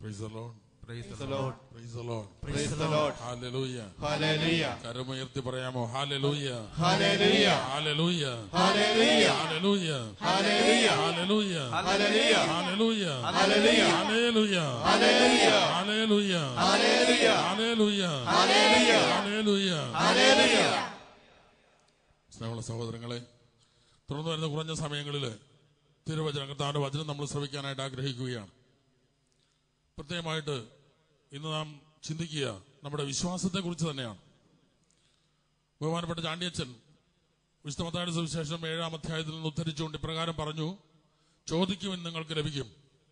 Praise the Lord. Praise the Lord. Praise the Lord. Praise the Lord. Hallelujah. Hallelujah. കരമുയർത്തി പറയാമോ hallelujah Hallelujah. Hallelujah Hallelujah. Hallelujah Hallelujah. Hallelujah Hallelujah. Hallelujah Hallelujah. Hallelujah Hallelujah. Hallelujah Hallelujah. Hallelujah Hallelujah. Hallelujah Hallelujah. സ്നേഹമുള്ള സഹോദരങ്ങളെ തുടർന്ന് വരുന്ന കുറഞ്ഞ സമയങ്ങളിൽ തിരുവചനം കർത്താവിന്റെ വചനം നമ്മൾ ശ്രമിക്കാനായിട്ട് ആഗ്രഹിക്കുകയാണ് പ്രത്യേകമായിട്ട് ഇന്ന് നാം ചിന്തിക്കുക നമ്മുടെ വിശ്വാസത്തെ കുറിച്ച് തന്നെയാണ് ബഹുമാനപ്പെട്ട ചാണ്ടിയച്ചൻ വിശുദ്ധമത്തായുടെ സുവിശേഷം ഏഴാം അധ്യായത്തിൽ നിന്ന് ഉദ്ധരിച്ചുകൊണ്ട് ഇപ്രകാരം പറഞ്ഞു ചോദിക്കുവിൻ നിങ്ങൾക്ക് ലഭിക്കും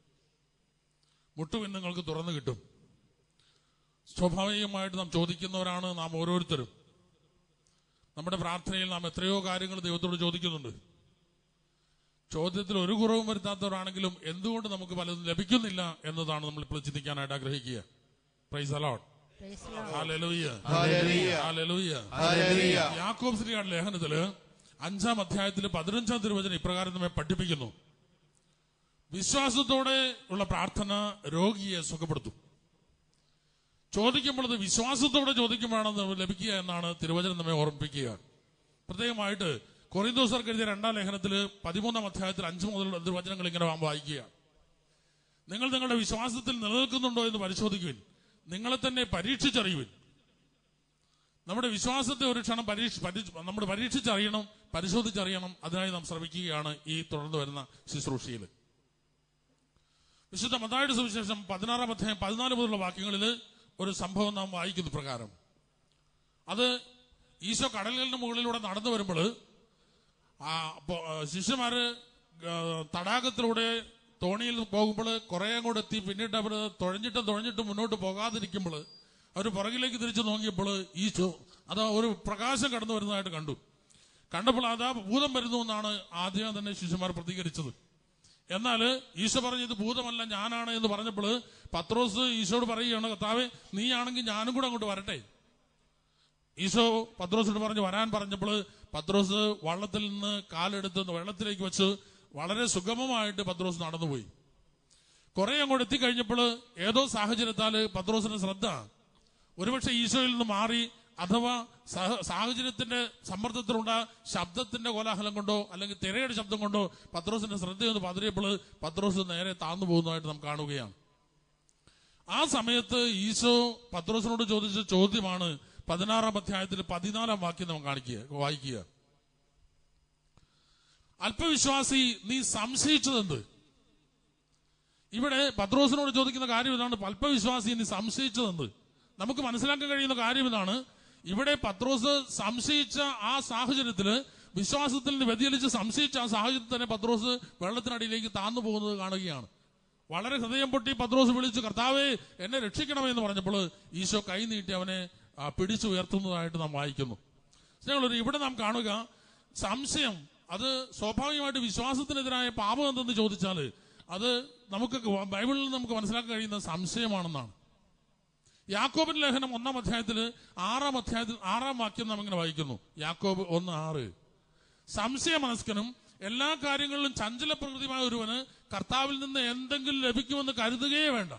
മുട്ടുവിൻ നിങ്ങൾക്ക് തുറന്നു കിട്ടും സ്വാഭാവികമായിട്ട് നാം ചോദിക്കുന്നവരാണ് നാം ഓരോരുത്തരും നമ്മുടെ പ്രാർത്ഥനയിൽ നാം എത്രയോ കാര്യങ്ങൾ ദൈവത്തോട് ചോദിക്കുന്നുണ്ട് ചോദ്യത്തിൽ ഒരു കുറവും വരുത്താത്തവരാണെങ്കിലും എന്തുകൊണ്ട് നമുക്ക് പലതും ലഭിക്കുന്നില്ല എന്നതാണ് നമ്മൾ ഇപ്പോൾ ചിന്തിക്കാനായിട്ട് ആഗ്രഹിക്കുക price allot Praise the Lord. Hallelujah Hallelujah. Hallelujah Hallelujah. യാക്കോബ് ശ്രീയുടെ ലേഖനത്തില് അഞ്ചാം അധ്യായത്തിൽ പതിനഞ്ചാം തിരുവചനം ഇപ്രകാരം നമ്മെ പഠിപ്പിക്കുന്നു വിശ്വാസത്തോടെ ഉള്ള പ്രാർത്ഥന രോഗിയെ സുഖപ്പെടുത്തും ചോദിക്കുമ്പോൾ അത് വിശ്വാസത്തോടെ ചോദിക്കുമ്പോഴാണ് നമുക്ക് ലഭിക്കുക എന്നാണ് തിരുവചനം നമ്മെ ഓർമ്മിപ്പിക്കുക പ്രത്യേകമായിട്ട് കൊറിന്തോസർക്ക് എഴുതിയ രണ്ടാം ലേഖനത്തിൽ പതിമൂന്നാം അധ്യായത്തിൽ അഞ്ച് മുതലുള്ള തിരുവചനങ്ങൾ ഇങ്ങനെ നാം വായിക്കുക നിങ്ങൾ നിങ്ങളുടെ വിശ്വാസത്തിൽ നിലനിൽക്കുന്നുണ്ടോ എന്ന് പരിശോധിക്കുവിൻ നിങ്ങളെ തന്നെ പരീക്ഷിച്ചറിയുവിൻ നമ്മുടെ വിശ്വാസത്തെ ഒരു ക്ഷണം പരീക്ഷ പരീക്ഷ- നമ്മൾ പരീക്ഷിച്ചറിയണം പരിശോധിച്ചറിയണം അതിനായി നാം ശ്രമിക്കുകയാണ് ഈ തുടർന്ന് വരുന്ന ശുശ്രൂഷയിൽ വിശുദ്ധ മതായുടെ സുവിശേഷം പതിനാറാം അധ്യായം പതിനാല് മുതലുള്ള വാക്യങ്ങളിൽ ഒരു സംഭവം നാം വായിക്കുന്നു പ്രകാരം അത് ഈശോ കടലുകളുടെ മുകളിലൂടെ നടന്നു വരുമ്പോൾ ആ അപ്പൊ- ആ, ശിഷ്യന്മാര് ആ, തടാകത്തിലൂടെ തോണിയിൽ പോകുമ്പോൾ കുറെ അങ്ങോട്ട് എത്തി പിന്നീട് അവർ തുഴഞ്ഞിട്ടും തുഴഞ്ഞിട്ടും മുന്നോട്ട് പോകാതിരിക്കുമ്പോൾ അവർ പുറകിലേക്ക് തിരിച്ചു നോക്കിയപ്പോൾ ഈശോ അതാ ഒരു പ്രകാശം കടന്നു വരുന്നതായിട്ട് കണ്ടു കണ്ടപ്പോൾ അതാ ഭൂതം വരുന്നു എന്നാണ് ആദ്യം തന്നെ ശിഷ്യന്മാർ പ്രതികരിച്ചത് എന്നാൽ ഈശോ പറഞ്ഞു ഇത് ഭൂതമല്ല ഞാനാണ് എന്ന് പറഞ്ഞപ്പോൾ പത്രോസ് ഈശോട് പറയുകയാണ് കർത്താവെ നീയാണെങ്കിൽ ഞാനും കൂടെ അങ്ങോട്ട് വരട്ടെ ഈശോ പത്രോസിനോട് പറഞ്ഞ് വരാൻ പറഞ്ഞപ്പോൾ പത്രോസ് വള്ളത്തിൽ നിന്ന് കാലെടുത്ത് വെള്ളത്തിലേക്ക് വെച്ച് വളരെ സുഗമമായിട്ട് പത്രോസ് നടന്നുപോയി കുറെ അങ്ങോട്ട് എത്തിക്കഴിഞ്ഞപ്പോൾ ഏതോ സാഹചര്യത്താൽ പത്രോസിന്റെ ശ്രദ്ധ ഒരുപക്ഷെ ഈശോയിൽ നിന്ന് മാറി അഥവാ സഹ- സാഹചര്യത്തിന്റെ സമ്മർദ്ദത്തിലുണ്ട ശബ്ദത്തിന്റെ കോലാഹലം കൊണ്ടോ അല്ലെങ്കിൽ തിരയുടെ ശബ്ദം കൊണ്ടോ പത്രോസിന്റെ ശ്രദ്ധയൊന്ന് പതറിയപ്പോൾ പത്രോസ് നേരെ താന്നു പോകുന്നതായിട്ട് നാം കാണുകയാണ് ആ സമയത്ത് ഈശോ പത്രോസിനോട് ചോദിച്ച ചോദ്യമാണ് പതിനാറാം അധ്യായത്തിൽ പതിനാലാം വാക്യം നാം കാണിക്കുക വായിക്കുക അല്പവിശ്വാസി നീ സംശയിച്ചതെന്ത് ഇവിടെ പത്രോസിനോട് ചോദിക്കുന്ന കാര്യം ഇതാണ് അല്പവിശ്വാസി നീ സംശയിച്ചതെന്ത് നമുക്ക് മനസ്സിലാക്കാൻ കഴിയുന്ന കാര്യം ഇതാണ് ഇവിടെ പത്രോസ് സംശയിച്ച ആ സാഹചര്യത്തില് വിശ്വാസത്തിൽ നിന്ന് വ്യതിചലിച്ച് സംശയിച്ച ആ സാഹചര്യത്തിൽ തന്നെ പത്രോസ് വെള്ളത്തിനടിയിലേക്ക് താന്നു പോകുന്നത് കാണുകയാണ് വളരെ ഹൃദയം പൊട്ടി പത്രോസ് വിളിച്ചു കർത്താവേ എന്നെ രക്ഷിക്കണമേ എന്ന് പറഞ്ഞപ്പോൾ ഈശോ കൈ നീട്ടി അവനെ ആ, പിടിച്ചുയർത്തുന്നതായിട്ട് നാം വായിക്കുന്നു സ്നേഹമുള്ളവരെ ഇവിടെ നാം കാണുക സംശയം അത് സ്വാഭാവികമായിട്ട് വിശ്വാസത്തിനെതിരായ പാപം എന്തെന്ന് ചോദിച്ചാൽ അത് നമുക്ക് ബൈബിളിൽ നമുക്ക് മനസ്സിലാക്കാൻ കഴിയുന്ന സംശയമാണെന്നാണ് യാക്കോബിൻ ലേഖനം ഒന്നാം അധ്യായത്തിൽ ആറാം അധ്യായത്തിൽ ആറാം വാക്യം നാം ഇങ്ങനെ വായിക്കുന്നു യാക്കോബ് ഒന്ന് ആറ് സംശയ മനസ്കനും എല്ലാ കാര്യങ്ങളിലും ചഞ്ചല പ്രകൃതിമായ ഒരുവന് കർത്താവിൽ നിന്ന് എന്തെങ്കിലും ലഭിക്കുമെന്ന് കരുതുകയേ വേണ്ട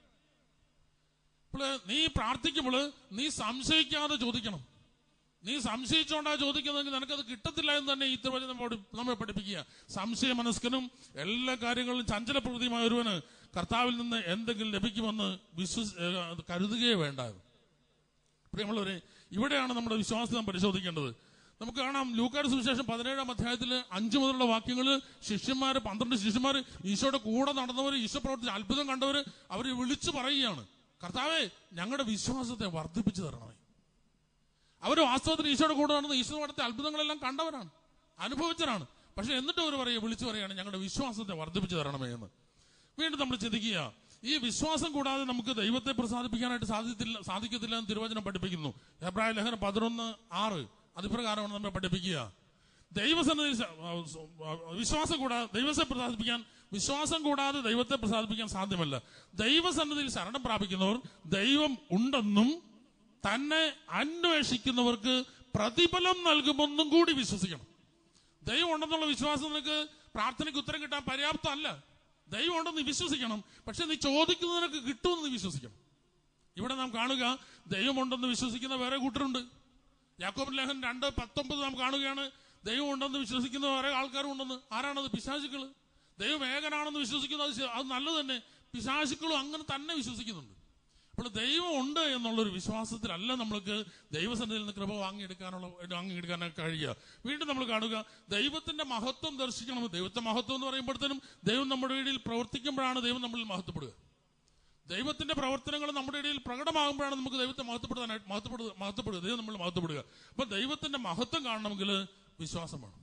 ഇപ്പോൾ നീ പ്രാർത്ഥിക്കുമ്പോൾ നീ സംശയിക്കാതെ ചോദിക്കണം നീ സംശയിച്ചോണ്ടാ ചോദിക്കുന്നതെങ്കിൽ നിനക്കത് കിട്ടത്തില്ല എന്ന് തന്നെ ഈ തിരുവചനം നമ്മോട് നമ്മെ പഠിപ്പിക്കുക സംശയ മനസ്കനും എല്ലാ കാര്യങ്ങളിലും ചഞ്ചല പ്രകൃതിയുമായ ഒരുവന് കർത്താവിൽ നിന്ന് എന്തെങ്കിലും ലഭിക്കുമെന്ന് വിശ്വസ് ഏഹ് അത് കരുതുകയേ വേണ്ട പ്രിയമുള്ളവരെ ഇവിടെയാണ് നമ്മുടെ വിശ്വാസം നാം പരിശോധിക്കേണ്ടത് നമുക്ക് കാണാം ലൂക്കാട് സുവിശേഷം പതിനേഴാം അധ്യായത്തിൽ അഞ്ചു മുതലുള്ള വാക്യങ്ങൾ ശിഷ്യന്മാര് പന്ത്രണ്ട് ശിഷ്യന്മാർ ഈശോയുടെ കൂടെ നടന്നവർ ഈശോ പ്രവർത്തിച്ച അത്ഭുതം കണ്ടവർ അവർ വിളിച്ചു പറയുകയാണ് കർത്താവെ ഞങ്ങളുടെ വിശ്വാസത്തെ വർദ്ധിപ്പിച്ചു തരണമേ അവർ വാസ്തവത്തിൽ ഈശോയുടെ കൂടെ നടന്ന് ഈശോ നടത്തിയ അത്ഭുതങ്ങളെല്ലാം കണ്ടവരാണ് അനുഭവിച്ചവരാണ് പക്ഷെ എന്നിട്ട് അവർ പറയുക വിളിച്ചു പറയുകയാണ് ഞങ്ങളുടെ വിശ്വാസത്തെ വർദ്ധിപ്പിച്ചു തരണമേ എന്ന് വീണ്ടും നമ്മൾ ചിന്തിക്കുക ഈ വിശ്വാസം കൂടാതെ നമുക്ക് ദൈവത്തെ പ്രസാദിപ്പിക്കാനായിട്ട് സാധിത്തില്ല സാധിക്കത്തില്ല എന്ന് തിരുവചനം പഠിപ്പിക്കുന്നു എബ്രായ ലേഖനം പതിനൊന്ന് ആറ് അതിപ്രകാരമാണ് നമ്മെ പഠിപ്പിക്കുക ദൈവസന്നിധി സ- ആ, സ- ആ, വിശ്വാസം കൂടാതെ ദൈവത്തെ പ്രസാദിപ്പിക്കാൻ വിശ്വാസം കൂടാതെ ദൈവത്തെ പ്രസാദിപ്പിക്കാൻ സാധ്യമല്ല ദൈവസന്നിധിയിൽ ശരണം പ്രാപിക്കുന്നവർ ദൈവം ഉണ്ടെന്നും തന്നെ അന്വേഷിക്കുന്നവർക്ക് പ്രതിഫലം നൽകുമെന്നും കൂടി വിശ്വസിക്കണം ദൈവം ഉണ്ടെന്നുള്ള വിശ്വാസം നിനക്ക് പ്രാർത്ഥനയ്ക്ക് ഉത്തരം കിട്ടാൻ പര്യാപ്തമല്ല ദൈവം ഉണ്ടെന്ന് നീ വിശ്വസിക്കണം പക്ഷെ നീ ചോദിക്കുന്നതിനൊക്കെ കിട്ടുമെന്ന് നീ വിശ്വസിക്കണം ഇവിടെ നാം കാണുക ദൈവമുണ്ടെന്ന് വിശ്വസിക്കുന്ന വേറെ കൂട്ടരുണ്ട് യാക്കോബ് ലേഖൻ രണ്ട് പത്തൊമ്പത് നാം കാണുകയാണ് ദൈവം ഉണ്ടെന്ന് വിശ്വസിക്കുന്ന വേറെ ആൾക്കാരും ഉണ്ടെന്ന് ആരാണത് പിശാചുക്കള് ദൈവം ഏകനാണെന്ന് വിശ്വസിക്കുന്നത് അത് ശ- അത് നല്ലത് തന്നെ പിശാചുക്കളും അങ്ങനെ തന്നെ വിശ്വസിക്കുന്നുണ്ട് അപ്പോൾ ദൈവം ഉണ്ട് എന്നുള്ളൊരു വിശ്വാസത്തിലല്ല നമ്മൾക്ക് ദൈവസന്നിധിയിൽ നിന്ന് കൃപ വാങ്ങിയെടുക്കാനുള്ള വാങ്ങിയെടുക്കാനൊക്കെ കഴിയുക വീണ്ടും നമ്മൾ കാണുക ദൈവത്തിന്റെ മഹത്വം ദർശിക്കണം ദൈവത്തെ മഹത്വം എന്ന് പറയുമ്പോഴത്തേനും ദൈവം നമ്മുടെ ഇടയിൽ പ്രവർത്തിക്കുമ്പോഴാണ് ദൈവം നമ്മളിൽ മഹത്വപ്പെടുക ദൈവത്തിന്റെ പ്രവർത്തനങ്ങൾ നമ്മുടെ ഇടയിൽ പ്രകടമാകുമ്പോഴാണ് നമുക്ക് ദൈവത്തെ മഹത്വപ്പെടുത്താനായിട്ട് മഹത്വപ്പെടുക മഹത്വപ്പെടുക ദൈവം നമ്മൾ മഹത്വപ്പെടുക അപ്പൊ ദൈവത്തിന്റെ മഹത്വം കാണണമെങ്കിൽ വിശ്വാസം വേണം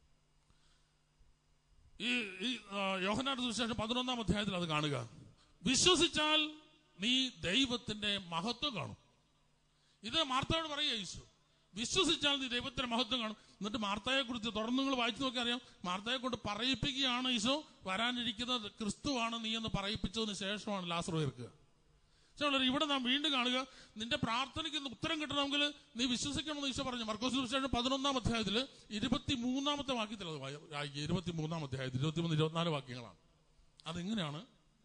ഈ ഈ ആ, യോഹന്നാന്റെ സുവിശേഷം പതിനൊന്നാം അധ്യായത്തിൽ അത് കാണുക വിശ്വസിച്ചാൽ നീ ദൈവത്തിന്റെ മഹത്വം കാണും ഇത് മാർത്തയോട് പറയുക യേശു വിശ്വസിച്ചാൽ നീ ദൈവത്തിന്റെ മഹത്വം കാണും എന്നിട്ട് മാർത്തയെ കുറിച്ച് തുടർന്ന് നിങ്ങൾ വായിച്ചു നോക്കി അറിയാം മാർത്തയെ കൊണ്ട് പറയിപ്പിക്കുകയാണ് ഈശോ വരാനിരിക്കുന്നത് ക്രിസ്തുവാണ് നീ എന്ന് പറയിപ്പിച്ചതിന് ശേഷമാണ് ലാസർ ഉയർക്കുക പക്ഷേ ഉള്ളവരെ, ഇവിടെ നാം വീണ്ടും കാണുക നിന്റെ പ്രാർത്ഥനയ്ക്ക് ഇന്ന് ഉത്തരം കിട്ടണമെങ്കിൽ നീ വിശ്വസിക്കണമെന്ന് ഈശോ പറഞ്ഞു മർക്കോസ് സുവിശേഷം പതിനൊന്നാം അധ്യായത്തിൽ ഇരുപത്തി മൂന്നാമത്തെ വാക്യത്തിൽ അത് വായി- വായിക്കുക ഇരുപത്തി മൂന്നാം അധ്യായത്തിൽ ഇരുപത്തിമൂന്ന് ഇരുപത്തിനാല് വാക്യങ്ങളാണ് അതെങ്ങനെയാണ്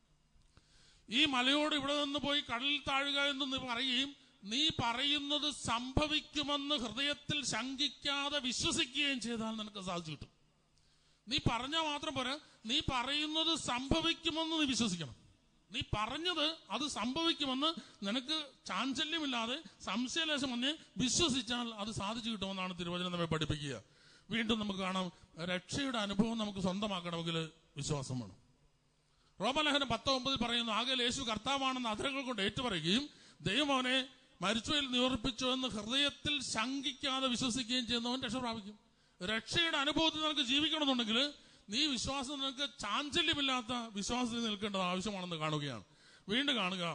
ഈ മലയോട് ഇവിടെ നിന്ന് പോയി കടലിൽ താഴുക എന്ന് നീ പറയുകയും നീ പറയുന്നത് സംഭവിക്കുമെന്ന് ഹൃദയത്തിൽ ശങ്കിക്കാതെ വിശ്വസിക്കുകയും ചെയ്താൽ നിനക്ക് സാധിച്ചു കിട്ടും നീ പറഞ്ഞാൽ മാത്രം പോരാ നീ പറയുന്നത് സംഭവിക്കുമെന്ന് നീ വിശ്വസിക്കണം നീ പറഞ്ഞത് അത് സംഭവിക്കുമെന്ന് നിനക്ക് ചാഞ്ചല്യമില്ലാതെ സംശയലേശം വന്ന് വിശ്വസിച്ചാൽ അത് സാധിച്ചു കിട്ടുമെന്നാണ് തിരുവചനം നമ്മെ പഠിപ്പിക്കുക വീണ്ടും നമുക്ക് കാണാം രക്ഷയുടെ അനുഭവം നമുക്ക് സ്വന്തമാക്കണമെങ്കിൽ വിശ്വാസം വേണം റോമലേഖനം പത്തൊമ്പതിൽ പറയുന്നു ആകെ യേശു കർത്താവാണെന്ന് അധരങ്ങൾ കൊണ്ട് ഏറ്റുപറയുകയും ദൈവം അവനെ മരിച്ചുവയിൽ നിവർപ്പിച്ചു എന്ന് ഹൃദയത്തിൽ ശങ്കിക്കാതെ വിശ്വസിക്കുകയും ചെയ്യുന്നവൻ രക്ഷ പ്രാപിക്കും രക്ഷയുടെ അനുഭവത്തിൽ നിനക്ക് ജീവിക്കണമെന്നുണ്ടെങ്കിൽ നീ വിശ്വാസം നിനക്ക് ചാഞ്ചല്യമില്ലാത്ത വിശ്വാസത്തിൽ നിൽക്കേണ്ടത് ആവശ്യമാണെന്ന് കാണുകയാണ് വീണ്ടും കാണുക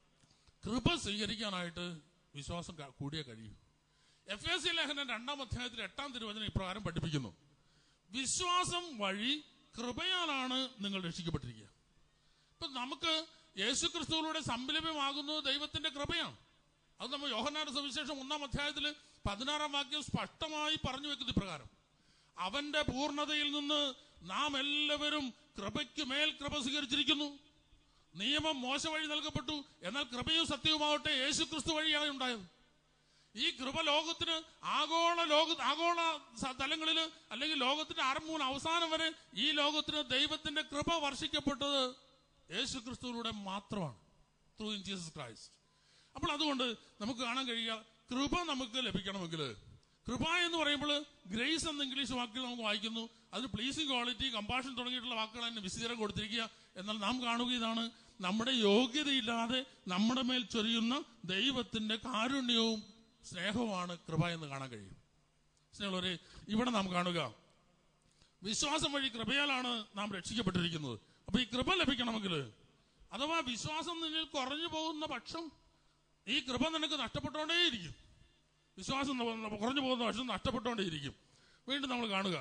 കൃപ സ്വീകരിക്കാനായിട്ട് വിശ്വാസം ക- കൂടിയേ കഴിയൂ എഫ് എസ് സി ലേഖനം രണ്ടാം അധ്യായത്തിൽ എട്ടാം തിരുവചനം ഇപ്രകാരം പഠിപ്പിക്കുന്നു വിശ്വാസം വഴി കൃപയാലാണ് നിങ്ങൾ രക്ഷിക്കപ്പെട്ടിരിക്കുക ഇപ്പൊ നമുക്ക് യേശു ക്രിസ്തുവിലൂടെ സംലഭ്യമാകുന്നത് ദൈവത്തിന്റെ കൃപയാണ് അത് നമ്മൾ യോഹന്നാന്റെ സുവിശേഷം ഒന്നാം അധ്യായത്തിൽ പതിനാറാം വാക്യം സ്പഷ്ടമായി പറഞ്ഞു വെക്കുന്ന പ്രകാരം അവന്റെ പൂർണ്ണതയിൽ നിന്ന് നാം എല്ലാവരും കൃപയ്ക്ക് മേൽ കൃപ സ്വീകരിച്ചിരിക്കുന്നു നിയമം മോശ വഴി നൽകപ്പെട്ടു എന്നാൽ കൃപയും സത്യവുമാവട്ടെ യേശു ക്രിസ്തു വഴിയാണ് ഉണ്ടായത് ഈ കൃപ ലോകത്തിന് ആഗോള ലോക ആഗോള സ- തലങ്ങളില് അല്ലെങ്കിൽ ലോകത്തിന്റെ ആരംഭം മുതൽ അവസാനം വരെ ഈ ലോകത്തിന് ദൈവത്തിന്റെ കൃപ വർഷിക്കപ്പെട്ടത് യേശു ക്രിസ്തുവിലൂടെ മാത്രമാണ് ത്രൂ ഇൻ ജീസസ് ക്രൈസ്റ്റ് അപ്പോൾ അതുകൊണ്ട് നമുക്ക് കാണാൻ കഴിയുക കൃപ നമുക്ക് ലഭിക്കണമെങ്കിൽ കൃപ എന്ന് പറയുമ്പോൾ ഗ്രേസ് എന്ന ഇംഗ്ലീഷ് വാക്കുകൾ നമുക്ക് വായിക്കുന്നു അതിന് പ്ലീസിംഗ് ക്വാളിറ്റി കമ്പാഷൻ തുടങ്ങിയിട്ടുള്ള വാക്കുകൾ അതിന് വിശദീകരണം കൊടുത്തിരിക്കുക എന്നാൽ നാം കാണുക ഇതാണ് നമ്മുടെ യോഗ്യതയില്ലാതെ നമ്മുടെ മേൽ ചൊരിയുന്ന ദൈവത്തിന്റെ കാരുണ്യവും സ്നേഹവുമാണ് കൃപ എന്ന് കാണാൻ കഴിയും സ്നേഹമുള്ളവരെ ഇവിടെ നാം കാണുക വിശ്വാസം വഴി കൃപയാലാണ് നാം രക്ഷിക്കപ്പെട്ടിരിക്കുന്നത് അപ്പൊ ഈ കൃപ ലഭിക്കണമെങ്കിൽ അഥവാ വിശ്വാസം നിന്നിൽ കുറഞ്ഞു പോകുന്ന പക്ഷം ഈ കൃപ നിനക്ക് നഷ്ടപ്പെട്ടുകൊണ്ടേയിരിക്കും വിശ്വാസം ന- കുറഞ്ഞു പോകുന്ന പക്ഷം നഷ്ടപ്പെട്ടുകൊണ്ടേയിരിക്കും വീണ്ടും നമ്മൾ കാണുക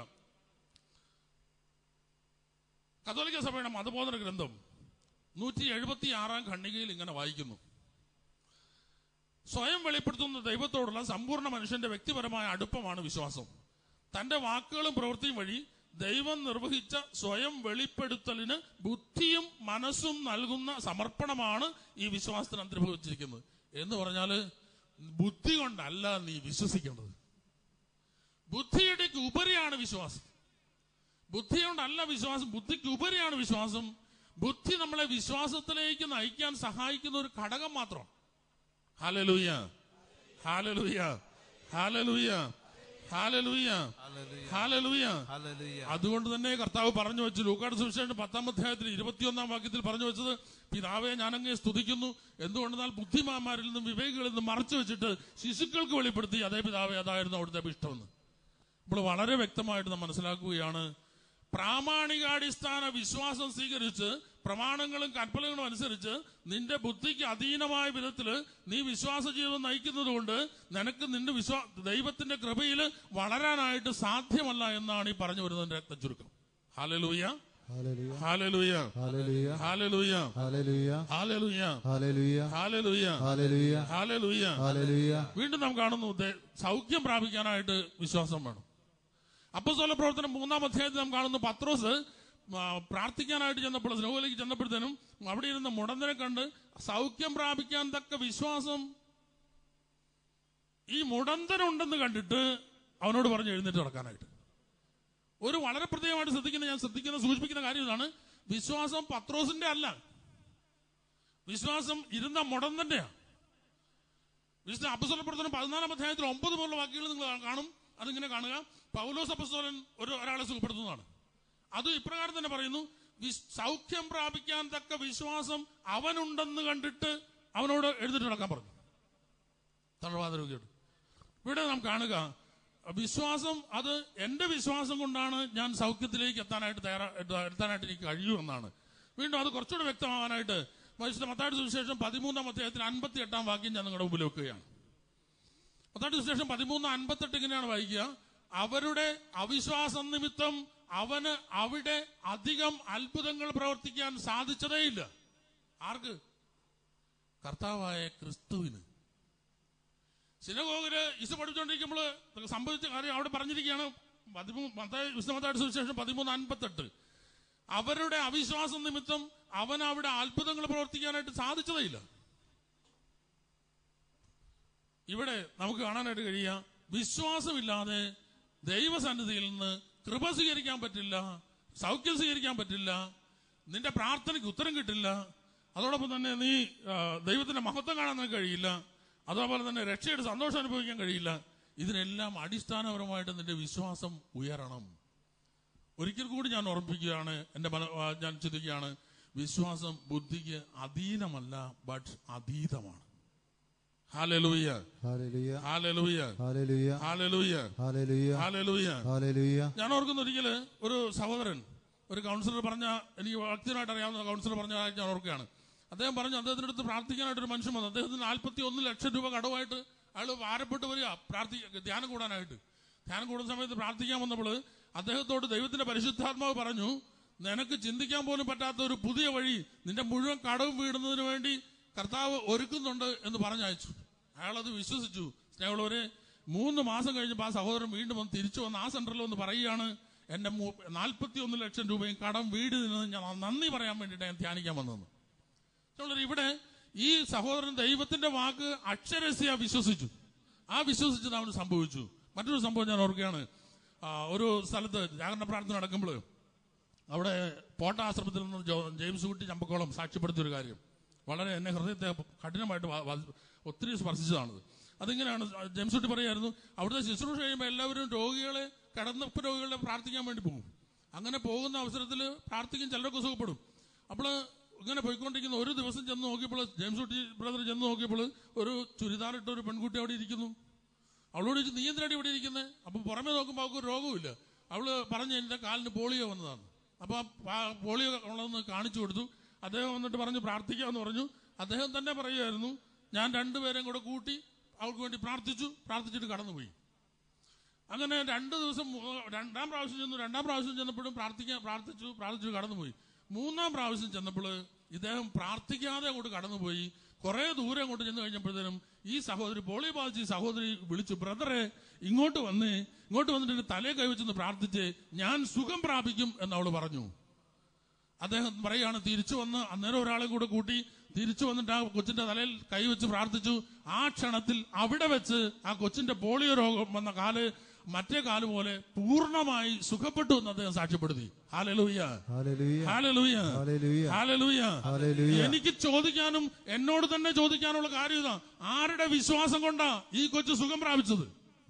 കത്തോലിക്ക സഭയുടെ മതബോധന ഗ്രന്ഥം നൂറ്റി എഴുപത്തി ആറാം ഖണ്ഡികയിൽ ഇങ്ങനെ വായിക്കുന്നു സ്വയം വെളിപ്പെടുത്തുന്ന ദൈവത്തോടുള്ള സമ്പൂർണ്ണ മനുഷ്യന്റെ വ്യക്തിപരമായ അടുപ്പമാണ് വിശ്വാസം തന്റെ വാക്കുകളും പ്രവൃത്തിയും വഴി ദൈവം നിർവഹിച്ച സ്വയം വെളിപ്പെടുത്തലിന് ബുദ്ധിയും മനസ്സും നൽകുന്ന സമർപ്പണമാണ് ഈ വിശ്വാസത്തിന് അന്തർഭവിച്ചിരിക്കുന്നത് എന്ന് പറഞ്ഞാല് ബുദ്ധി കൊണ്ടല്ല നീ വിശ്വസിക്കേണ്ടത് ബുദ്ധിയുടെ ഉപരിയാണ് വിശ്വാസം ബുദ്ധി കൊണ്ടല്ല വിശ്വാസം ബുദ്ധിക്ക് ഉപരിയാണ് വിശ്വാസം ബുദ്ധി നമ്മളെ വിശ്വാസത്തിലേക്ക് നയിക്കാൻ സഹായിക്കുന്ന ഒരു ഘടകം മാത്രം hallelujah hallelujah hallelujah hallelujah hallelujah Hallelujah. അതുകൊണ്ട് തന്നെ കർത്താവ് പറഞ്ഞു വെച്ചു ലൂക്കാട് സുവിശേഷം പത്താം അധ്യായത്തിൽ ഇരുപത്തിയൊന്നാം വാക്യത്തിൽ പറഞ്ഞു വെച്ചത് പിതാവെ ഞാനങ്ങേ സ്തുതിക്കുന്നു എന്തുകൊണ്ടെന്നാൽ ബുദ്ധിമാന്മാരിൽ നിന്നും വിവേകികളിൽ നിന്നും മറച്ചു വെച്ചിട്ട് ശിശുക്കൾക്ക് വെളിപ്പെടുത്തി അതേ പിതാവെ അതായിരുന്നു അവിടുത്തെ അഭിഷ്ടമെന്ന് ഇപ്പോൾ വളരെ വ്യക്തമായിട്ട് നാം മനസ്സിലാക്കുകയാണ് പ്രാമാണികാടിസ്ഥാന വിശ്വാസം സ്വീകരിച്ച് പ്രമാണങ്ങളും കൽപ്പനകളും അനുസരിച്ച് നിന്റെ ബുദ്ധിക്ക് അധീനമായ വിധത്തില് നീ വിശ്വാസ ജീവിതം നയിക്കുന്നത് കൊണ്ട് നിനക്ക് നിന്റെ വിശ്വാ ദൈവത്തിന്റെ കൃപയിൽ വളരാനായിട്ട് സാധ്യമല്ല എന്നാണ് ഈ പറഞ്ഞു വരുന്നതിന്റെ രക്തം ചുരുക്കം hallelujah Hallelujah. Hallelujah Hallelujah. Hallelujah Hallelujah. Hallelujah Hallelujah. Hallelujah Hallelujah. Hallelujah Hallelujah. വീണ്ടും നാം കാണുന്നു ദേ- സൗഖ്യം പ്രാപിക്കാനായിട്ട് വിശ്വാസം വേണം അപ്പസ്തോല പ്രവർത്തനം മൂന്നാം അധ്യായത്തിൽ നാം കാണുന്നു പത്രോസ് ആ, പ്രാർത്ഥിക്കാനായിട്ട് ചെന്നപ്പോൾ സ്നോവിലേക്ക് ചെന്നപ്പോഴത്തേനും അവിടെ ഇരുന്ന മുടന്തനെ കണ്ട് സൗഖ്യം പ്രാപിക്കാൻ തക്ക വിശ്വാസം ഈ മുടന്തനുണ്ടെന്ന് കണ്ടിട്ട് അവനോട് പറഞ്ഞ് എഴുന്നേറ്റ് നടക്കാനായിട്ട് ഒരു വളരെ പ്രത്യേകമായിട്ട് ശ്രദ്ധിക്കുന്ന ഞാൻ ശ്രദ്ധിക്കുന്ന സൂചിപ്പിക്കുന്ന കാര്യം ഇതാണ് വിശ്വാസം പത്രോസിന്റെ അല്ല വിശ്വാസം ഇരുന്ന മുടന്തന്റെയാ വിശുദ്ധ അപ്പസ്വല പ്രവർത്തനം പതിനാലാം അധ്യായത്തിൽ ഒമ്പത് പോലുള്ള വാക്കുകൾ നിങ്ങൾ കാണും അതിങ്ങനെ കാണുക പൗലോസ് അപ്പസ്തോലൻ ഒരു ഒരാളെ സുഖപ്പെടുത്തുന്നതാണ് അത് ഇപ്രകാരം തന്നെ പറയുന്നു വിസ്- സൗഖ്യം പ്രാപിക്കാൻ തക്ക വിശ്വാസം അവനുണ്ടെന്ന് കണ്ടിട്ട് അവനോട് എഴുന്നേറ്റ് നടക്കാൻ പറഞ്ഞു തളർവാദ രോഗിയോട് ഇവിടെ നാം കാണുക വിശ്വാസം അത് എന്റെ വിശ്വാസം കൊണ്ടാണ് ഞാൻ സൗഖ്യത്തിലേക്ക് എത്താനായിട്ട് തയ്യാറാ എത്താനായിട്ട് എനിക്ക് കഴിയൂ എന്നാണ് വീണ്ടും അത് കുറച്ചുകൂടെ വ്യക്തമാവാനായിട്ട് വിശുദ്ധ മത്തായുടെ സുവിശേഷം പതിമൂന്നാം അധ്യായത്തിൽ അൻപത്തി എട്ടാം വാക്യം ഞാൻ നിങ്ങളുടെ മുമ്പിൽ വെക്കുകയാണ് മത്തായുടെ സുവിശേഷം പതിമൂന്ന് അൻപത്തെട്ട് ഇങ്ങനെയാണ് വായിക്കുക അവരുടെ അവിശ്വാസം നിമിത്തം അവന് അവിടെ അധികം അത്ഭുതങ്ങൾ പ്രവർത്തിക്കാൻ സാധിച്ചതേയില്ല ആർക്ക് കർത്താവായ ക്രിസ്തുവിന് സിനഗോഗില് ഇസ് പഠിച്ചുകൊണ്ടിരിക്കുമ്പോൾ സംഭവിച്ച കാര്യം അവിടെ പറഞ്ഞിരിക്കുകയാണ് പതിമൂന്ന് മത്തായി- വിശുദ്ധ മത്തായുടെ സുവിശേഷം പതിമൂന്ന് അൻപത്തെട്ട് അവരുടെ അവിശ്വാസം നിമിത്തം അവൻ അവിടെ അത്ഭുതങ്ങൾ പ്രവർത്തിക്കാനായിട്ട് സാധിച്ചതേയില്ല ഇവിടെ നമുക്ക് കാണാനായിട്ട് കഴിയുക വിശ്വാസമില്ലാതെ ദൈവസന്നിധിയിൽ നിന്ന് കൃപ സ്വീകരിക്കാൻ പറ്റില്ല സൗഖ്യം സ്വീകരിക്കാൻ പറ്റില്ല നിന്റെ പ്രാർത്ഥനയ്ക്ക് ഉത്തരം കിട്ടില്ല അതോടൊപ്പം തന്നെ നീ ആ, ദൈവത്തിന്റെ മഹത്വം കാണാൻ നിനക്ക് കഴിയില്ല അതേപോലെ തന്നെ രക്ഷയുടെ സന്തോഷം അനുഭവിക്കാൻ കഴിയില്ല ഇതിനെല്ലാം അടിസ്ഥാനപരമായിട്ട് നിന്റെ വിശ്വാസം ഉയരണം ഒരിക്കൽ കൂടി ഞാൻ ഓർമ്മിപ്പിക്കുകയാണ് എന്റെ മന- ആ, ഞാൻ ചിന്തിക്കുകയാണ് വിശ്വാസം ബുദ്ധിക്ക് അധീനമല്ല ബട്ട് അതീതമാണ് hallelujah hallelujah hallelujah hallelujah hallelujah hallelujah hallelujah hallelujah ഞാൻ ഓർക്കുന്ന ഒരിക്കല് ഒരു സഹോദരൻ ഒരു കൗൺസിലർ പറഞ്ഞ എനിക്ക് വ്യക്തിപരമായിട്ട് അറിയാവുന്ന കൗൺസിലർ പറഞ്ഞ കാര്യം ഞാൻ ഓർക്കുകയാണ് അദ്ദേഹം പറഞ്ഞു അദ്ദേഹത്തിന്റെ അടുത്ത് പ്രാർത്ഥിക്കാനായിട്ട് ഒരു മനുഷ്യൻ വന്നു അദ്ദേഹത്തിന് നാൽപ്പത്തി ഒന്ന് ലക്ഷം രൂപ കടവായിട്ട് അയാൾ ഭാരപ്പെട്ട് വരിക പ്രാർത്ഥി ധ്യാനം കൂടാനായിട്ട് ധ്യാനം കൂടുന്ന സമയത്ത് പ്രാർത്ഥിക്കാൻ വന്നപ്പോൾ അദ്ദേഹത്തോട് ദൈവത്തിന്റെ പരിശുദ്ധാത്മാവ് പറഞ്ഞു നിനക്ക് ചിന്തിക്കാൻ പോലും പറ്റാത്ത ഒരു പുതിയ വഴി നിന്റെ മുഴുവൻ കടവും വീടുന്നതിന് വേണ്ടി കർത്താവ് ഒരുക്കുന്നുണ്ട് എന്ന് പറഞ്ഞയച്ചു അയാളത് വിശ്വസിച്ചു സ്നേഹമുള്ളവരെ മൂന്ന് മാസം കഴിഞ്ഞപ്പോൾ ആ സഹോദരൻ വീണ്ടും വന്ന് തിരിച്ചു വന്ന് ആ സെന്ററിൽ വന്ന് പറയുകയാണ് എന്റെ നാൽപ്പത്തി ഒന്ന് ലക്ഷം രൂപയും കടം വീട് നിന്ന് ഞാൻ നന്ദി പറയാൻ വേണ്ടിയിട്ട് ഞാൻ ധ്യാനിക്കാൻ വന്നതെന്ന് സ്നേഹമുള്ളവരെ, ഇവിടെ ഈ സഹോദരൻ ദൈവത്തിന്റെ വാക്ക് അക്ഷരസ്യ വിശ്വസിച്ചു ആ വിശ്വസിച്ചത് അവന് സംഭവിച്ചു മറ്റൊരു സംഭവം ഞാൻ ഓർക്കുകയാണ് ആ, ഒരു സ്ഥലത്ത് ജാഗരണ പ്രാർത്ഥന നടക്കുമ്പോൾ അവിടെ പോട്ട ആശ്രമത്തിൽ നിന്ന് ജോ- ജെയിംസ് കുട്ടി ചമ്പക്കോളം സാക്ഷ്യപ്പെടുത്തിയ ഒരു കാര്യം വളരെ എന്നെ ഹൃദയത്തെ കഠിനമായിട്ട് വ- വ- ഒത്തിരി സ്പർശിച്ചതാണത് അതിങ്ങനെയാണ് ജെയിംസ് കുട്ടി പറയായിരുന്നു അവിടുത്തെ ശുശ്രൂഷ കഴിയുമ്പോൾ എല്ലാവരും രോഗികളെ കിടന്നപ്പ് രോഗികളെ പ്രാർത്ഥിക്കാൻ വേണ്ടി പോകും അങ്ങനെ പോകുന്ന അവസരത്തിൽ പ്രാർത്ഥിക്കും ചിലരൊക്കെ സുഖപ്പെടും അപ്പോൾ ഇങ്ങനെ പോയിക്കൊണ്ടിരിക്കുന്ന ഒരു ദിവസം ചെന്ന് നോക്കിയപ്പോൾ ജെയിംസ് കുട്ടി ബ്രദർ ചെന്ന് നോക്കിയപ്പോൾ ഒരു ചുരിദാറിട്ട ഒരു പെൺകുട്ടി അവിടെ ഇരിക്കുന്നു അവളോട് ചോദിച്ചു നീ എന്തിനാണ് ഇവിടെ ഇരിക്കുന്നത് അപ്പൊ പുറമെ നോക്കുമ്പോൾ അവൾക്ക് ഒരു രോഗമില്ല അവള് പറഞ്ഞു എന്റെ കാലിന് പോളിയോ വന്നതാണ് അപ്പൊ ആ പാ- പോളിയോ ഉള്ളതെന്ന് കാണിച്ചു കൊടുത്തു അദ്ദേഹം വന്നിട്ട് പറഞ്ഞു പ്രാർത്ഥിക്കാമെന്ന് പറഞ്ഞു അദ്ദേഹം തന്നെ പറയുമായിരുന്നു ഞാൻ രണ്ടുപേരെയും കൂടെ കൂട്ടി അവൾക്ക് വേണ്ടി പ്രാർത്ഥിച്ചു പ്രാർത്ഥിച്ചിട്ട് കടന്നുപോയി അങ്ങനെ രണ്ട് ദിവസം മൂ- രണ്ടാം പ്രാവശ്യം ചെന്നു രണ്ടാം പ്രാവശ്യം ചെന്നപ്പോഴും പ്രാർത്ഥിക്കാൻ പ്രാർത്ഥിച്ചു പ്രാർത്ഥിച്ചു കടന്നുപോയി മൂന്നാം പ്രാവശ്യം ചെന്നപ്പോൾ ഇദ്ദേഹം പ്രാർത്ഥിക്കാതെ അങ്ങോട്ട് കടന്നുപോയി കുറെ ദൂരെ അങ്ങോട്ട് ചെന്ന് കഴിഞ്ഞപ്പോഴത്തേനും ഈ സഹോദരി പോളി ബാധിച്ച് ഈ സഹോദരി വിളിച്ചു ബ്രദറെ ഇങ്ങോട്ട് വന്ന് ഇങ്ങോട്ട് വന്നിട്ട് എന്റെ തലയെ കൈവച്ചെന്ന് പ്രാർത്ഥിച്ച് ഞാൻ സുഖം പ്രാപിക്കും എന്ന് അവള് പറഞ്ഞു അദ്ദേഹം പറയാണ് തിരിച്ചു വന്ന് അന്നേരം ഒരാളെ കൂടെ കൂട്ടി തിരിച്ചു വന്നിട്ട് ആ കൊച്ചിന്റെ തലയിൽ കൈവച്ച് പ്രാർത്ഥിച്ചു ആ ക്ഷണത്തിൽ അവിടെ വെച്ച് ആ കൊച്ചിന്റെ പോളിയോ രോഗം വന്ന കാല് മറ്റേ കാല് പോലെ പൂർണ്ണമായി സുഖപ്പെട്ടു എന്ന് അദ്ദേഹം സാക്ഷ്യപ്പെടുത്തി hallelujah hallelujah hallelujah hallelujah hallelujah hallelujah എനിക്ക് ചോദിക്കാനും എന്നോട് തന്നെ ചോദിക്കാനുള്ള കാര്യം ഇതാ ആരുടെ വിശ്വാസം കൊണ്ടാ ഈ കൊച്ചു സുഖം പ്രാപിച്ചത്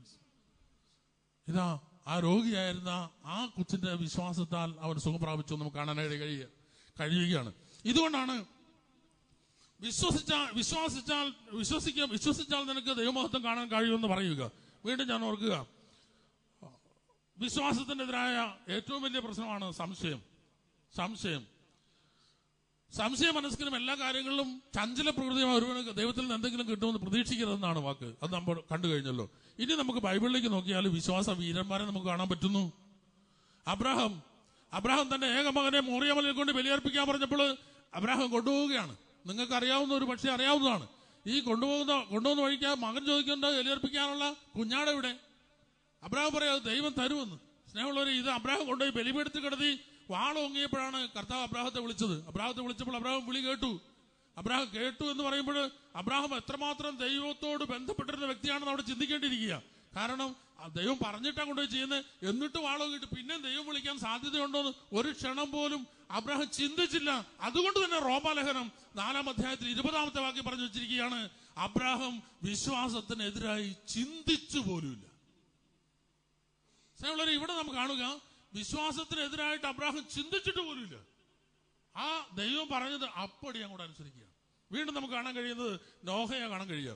ഇതാ ആ രോഗിയായിരുന്ന ആ കൊച്ചിന്റെ വിശ്വാസത്താൽ അവൻ സുഖം പ്രാപിച്ചു എന്ന് നമുക്ക് കാണാനായിട്ട് കഴിയുക കഴിയുകയാണ് ഇതുകൊണ്ടാണ് വിശ്വസിച്ചാൽ വിശ്വസിച്ചാൽ വിശ്വസിക്കുക വിശ്വസിച്ചാൽ നിനക്ക് ദൈവമഹത്വം കാണാൻ കഴിയുമെന്ന് പറയുക വീണ്ടും ഞാൻ ഓർക്കുക വിശ്വാസത്തിനെതിരായ ഏറ്റവും വലിയ പ്രശ്നമാണ് സംശയം സംശയം സംശയ മനസ്കരും എല്ലാ കാര്യങ്ങളിലും ചഞ്ചല പ്രകൃതിയുമായ ഒരുവന് ദൈവത്തിൽ നിന്ന് എന്തെങ്കിലും കിട്ടുമെന്ന് പ്രതീക്ഷിക്കരുതെന്നാണ് വാക്ക് അത് നമ്മൾ കണ്ടു കഴിഞ്ഞല്ലോ ഇനി നമുക്ക് ബൈബിളിലേക്ക് നോക്കിയാൽ വിശ്വാസ വീരന്മാരെ നമുക്ക് കാണാൻ പറ്റുന്നു അബ്രാഹം അബ്രാഹം തന്റെ ഏകമകനെ മോറിയമലയിൽ കൊണ്ട് ബലിയർപ്പിക്കാൻ പറഞ്ഞപ്പോൾ അബ്രാഹം കൊണ്ടുപോവുകയാണ് നിങ്ങൾക്ക് അറിയാവുന്ന ഒരു പക്ഷേ അറിയാവുന്നതാണ് ഈ കൊണ്ടുപോകുന്ന കൊണ്ടുപോകുന്ന വഴിക്ക് ആ മകൻ ചോദിക്കേണ്ട ബലിയർപ്പിക്കാനുള്ള കുഞ്ഞാടെ ഇവിടെ അബ്രാഹം പറയാം "അത് ദൈവം തരുമെന്ന് സ്നേഹമുള്ളവരെ ഇത് അബ്രാഹം കൊണ്ടുപോയി ബലിപീഠത്തിൽ കിടത്തി വാളോങ്ങിയപ്പോഴാണ് കർത്താവ് അബ്രാഹത്തെ വിളിച്ചത് അബ്രാഹത്തെ വിളിച്ചപ്പോൾ അബ്രാഹം വിളി കേട്ടു അബ്രാഹം കേട്ടു എന്ന് പറയുമ്പോൾ അബ്രാഹം എത്രമാത്രം ദൈവത്തോട് ബന്ധപ്പെട്ടിരുന്ന വ്യക്തിയാണെന്ന് അവിടെ ചിന്തിക്കേണ്ടിയിരിക്കുക കാരണം ആ ദൈവം പറഞ്ഞിട്ടാ കൊണ്ടുപോയി ചെയ്യുന്നത് എന്നിട്ട് വാളോങ്ങിയിട്ട് പിന്നെ ദൈവം വിളിക്കാൻ സാധ്യതയുണ്ടോ എന്ന് ഒരു ക്ഷണം പോലും അബ്രാഹം ചിന്തിച്ചില്ല അതുകൊണ്ട് തന്നെ റോമാലേഖനം നാലാം അധ്യായത്തിൽ ഇരുപതാമത്തെ വാക്യം പറഞ്ഞു വെച്ചിരിക്കുകയാണ് അബ്രാഹം വിശ്വാസത്തിനെതിരായി ചിന്തിച്ചു പോലുമില്ല സ്നേഹമുള്ളവരെ ഇവിടെ നാം കാണുക വിശ്വാസത്തിനെതിരായിട്ട് അബ്രാഹം ചിന്തിച്ചിട്ട് പോലുമില്ല ആ ദൈവം പറഞ്ഞത് അപ്പടി അങ്ങോട്ട് അനുസരിക്കുക വീണ്ടും നമുക്ക് കാണാൻ കഴിയുന്നത് നോഹയെ കാണാൻ കഴിയുക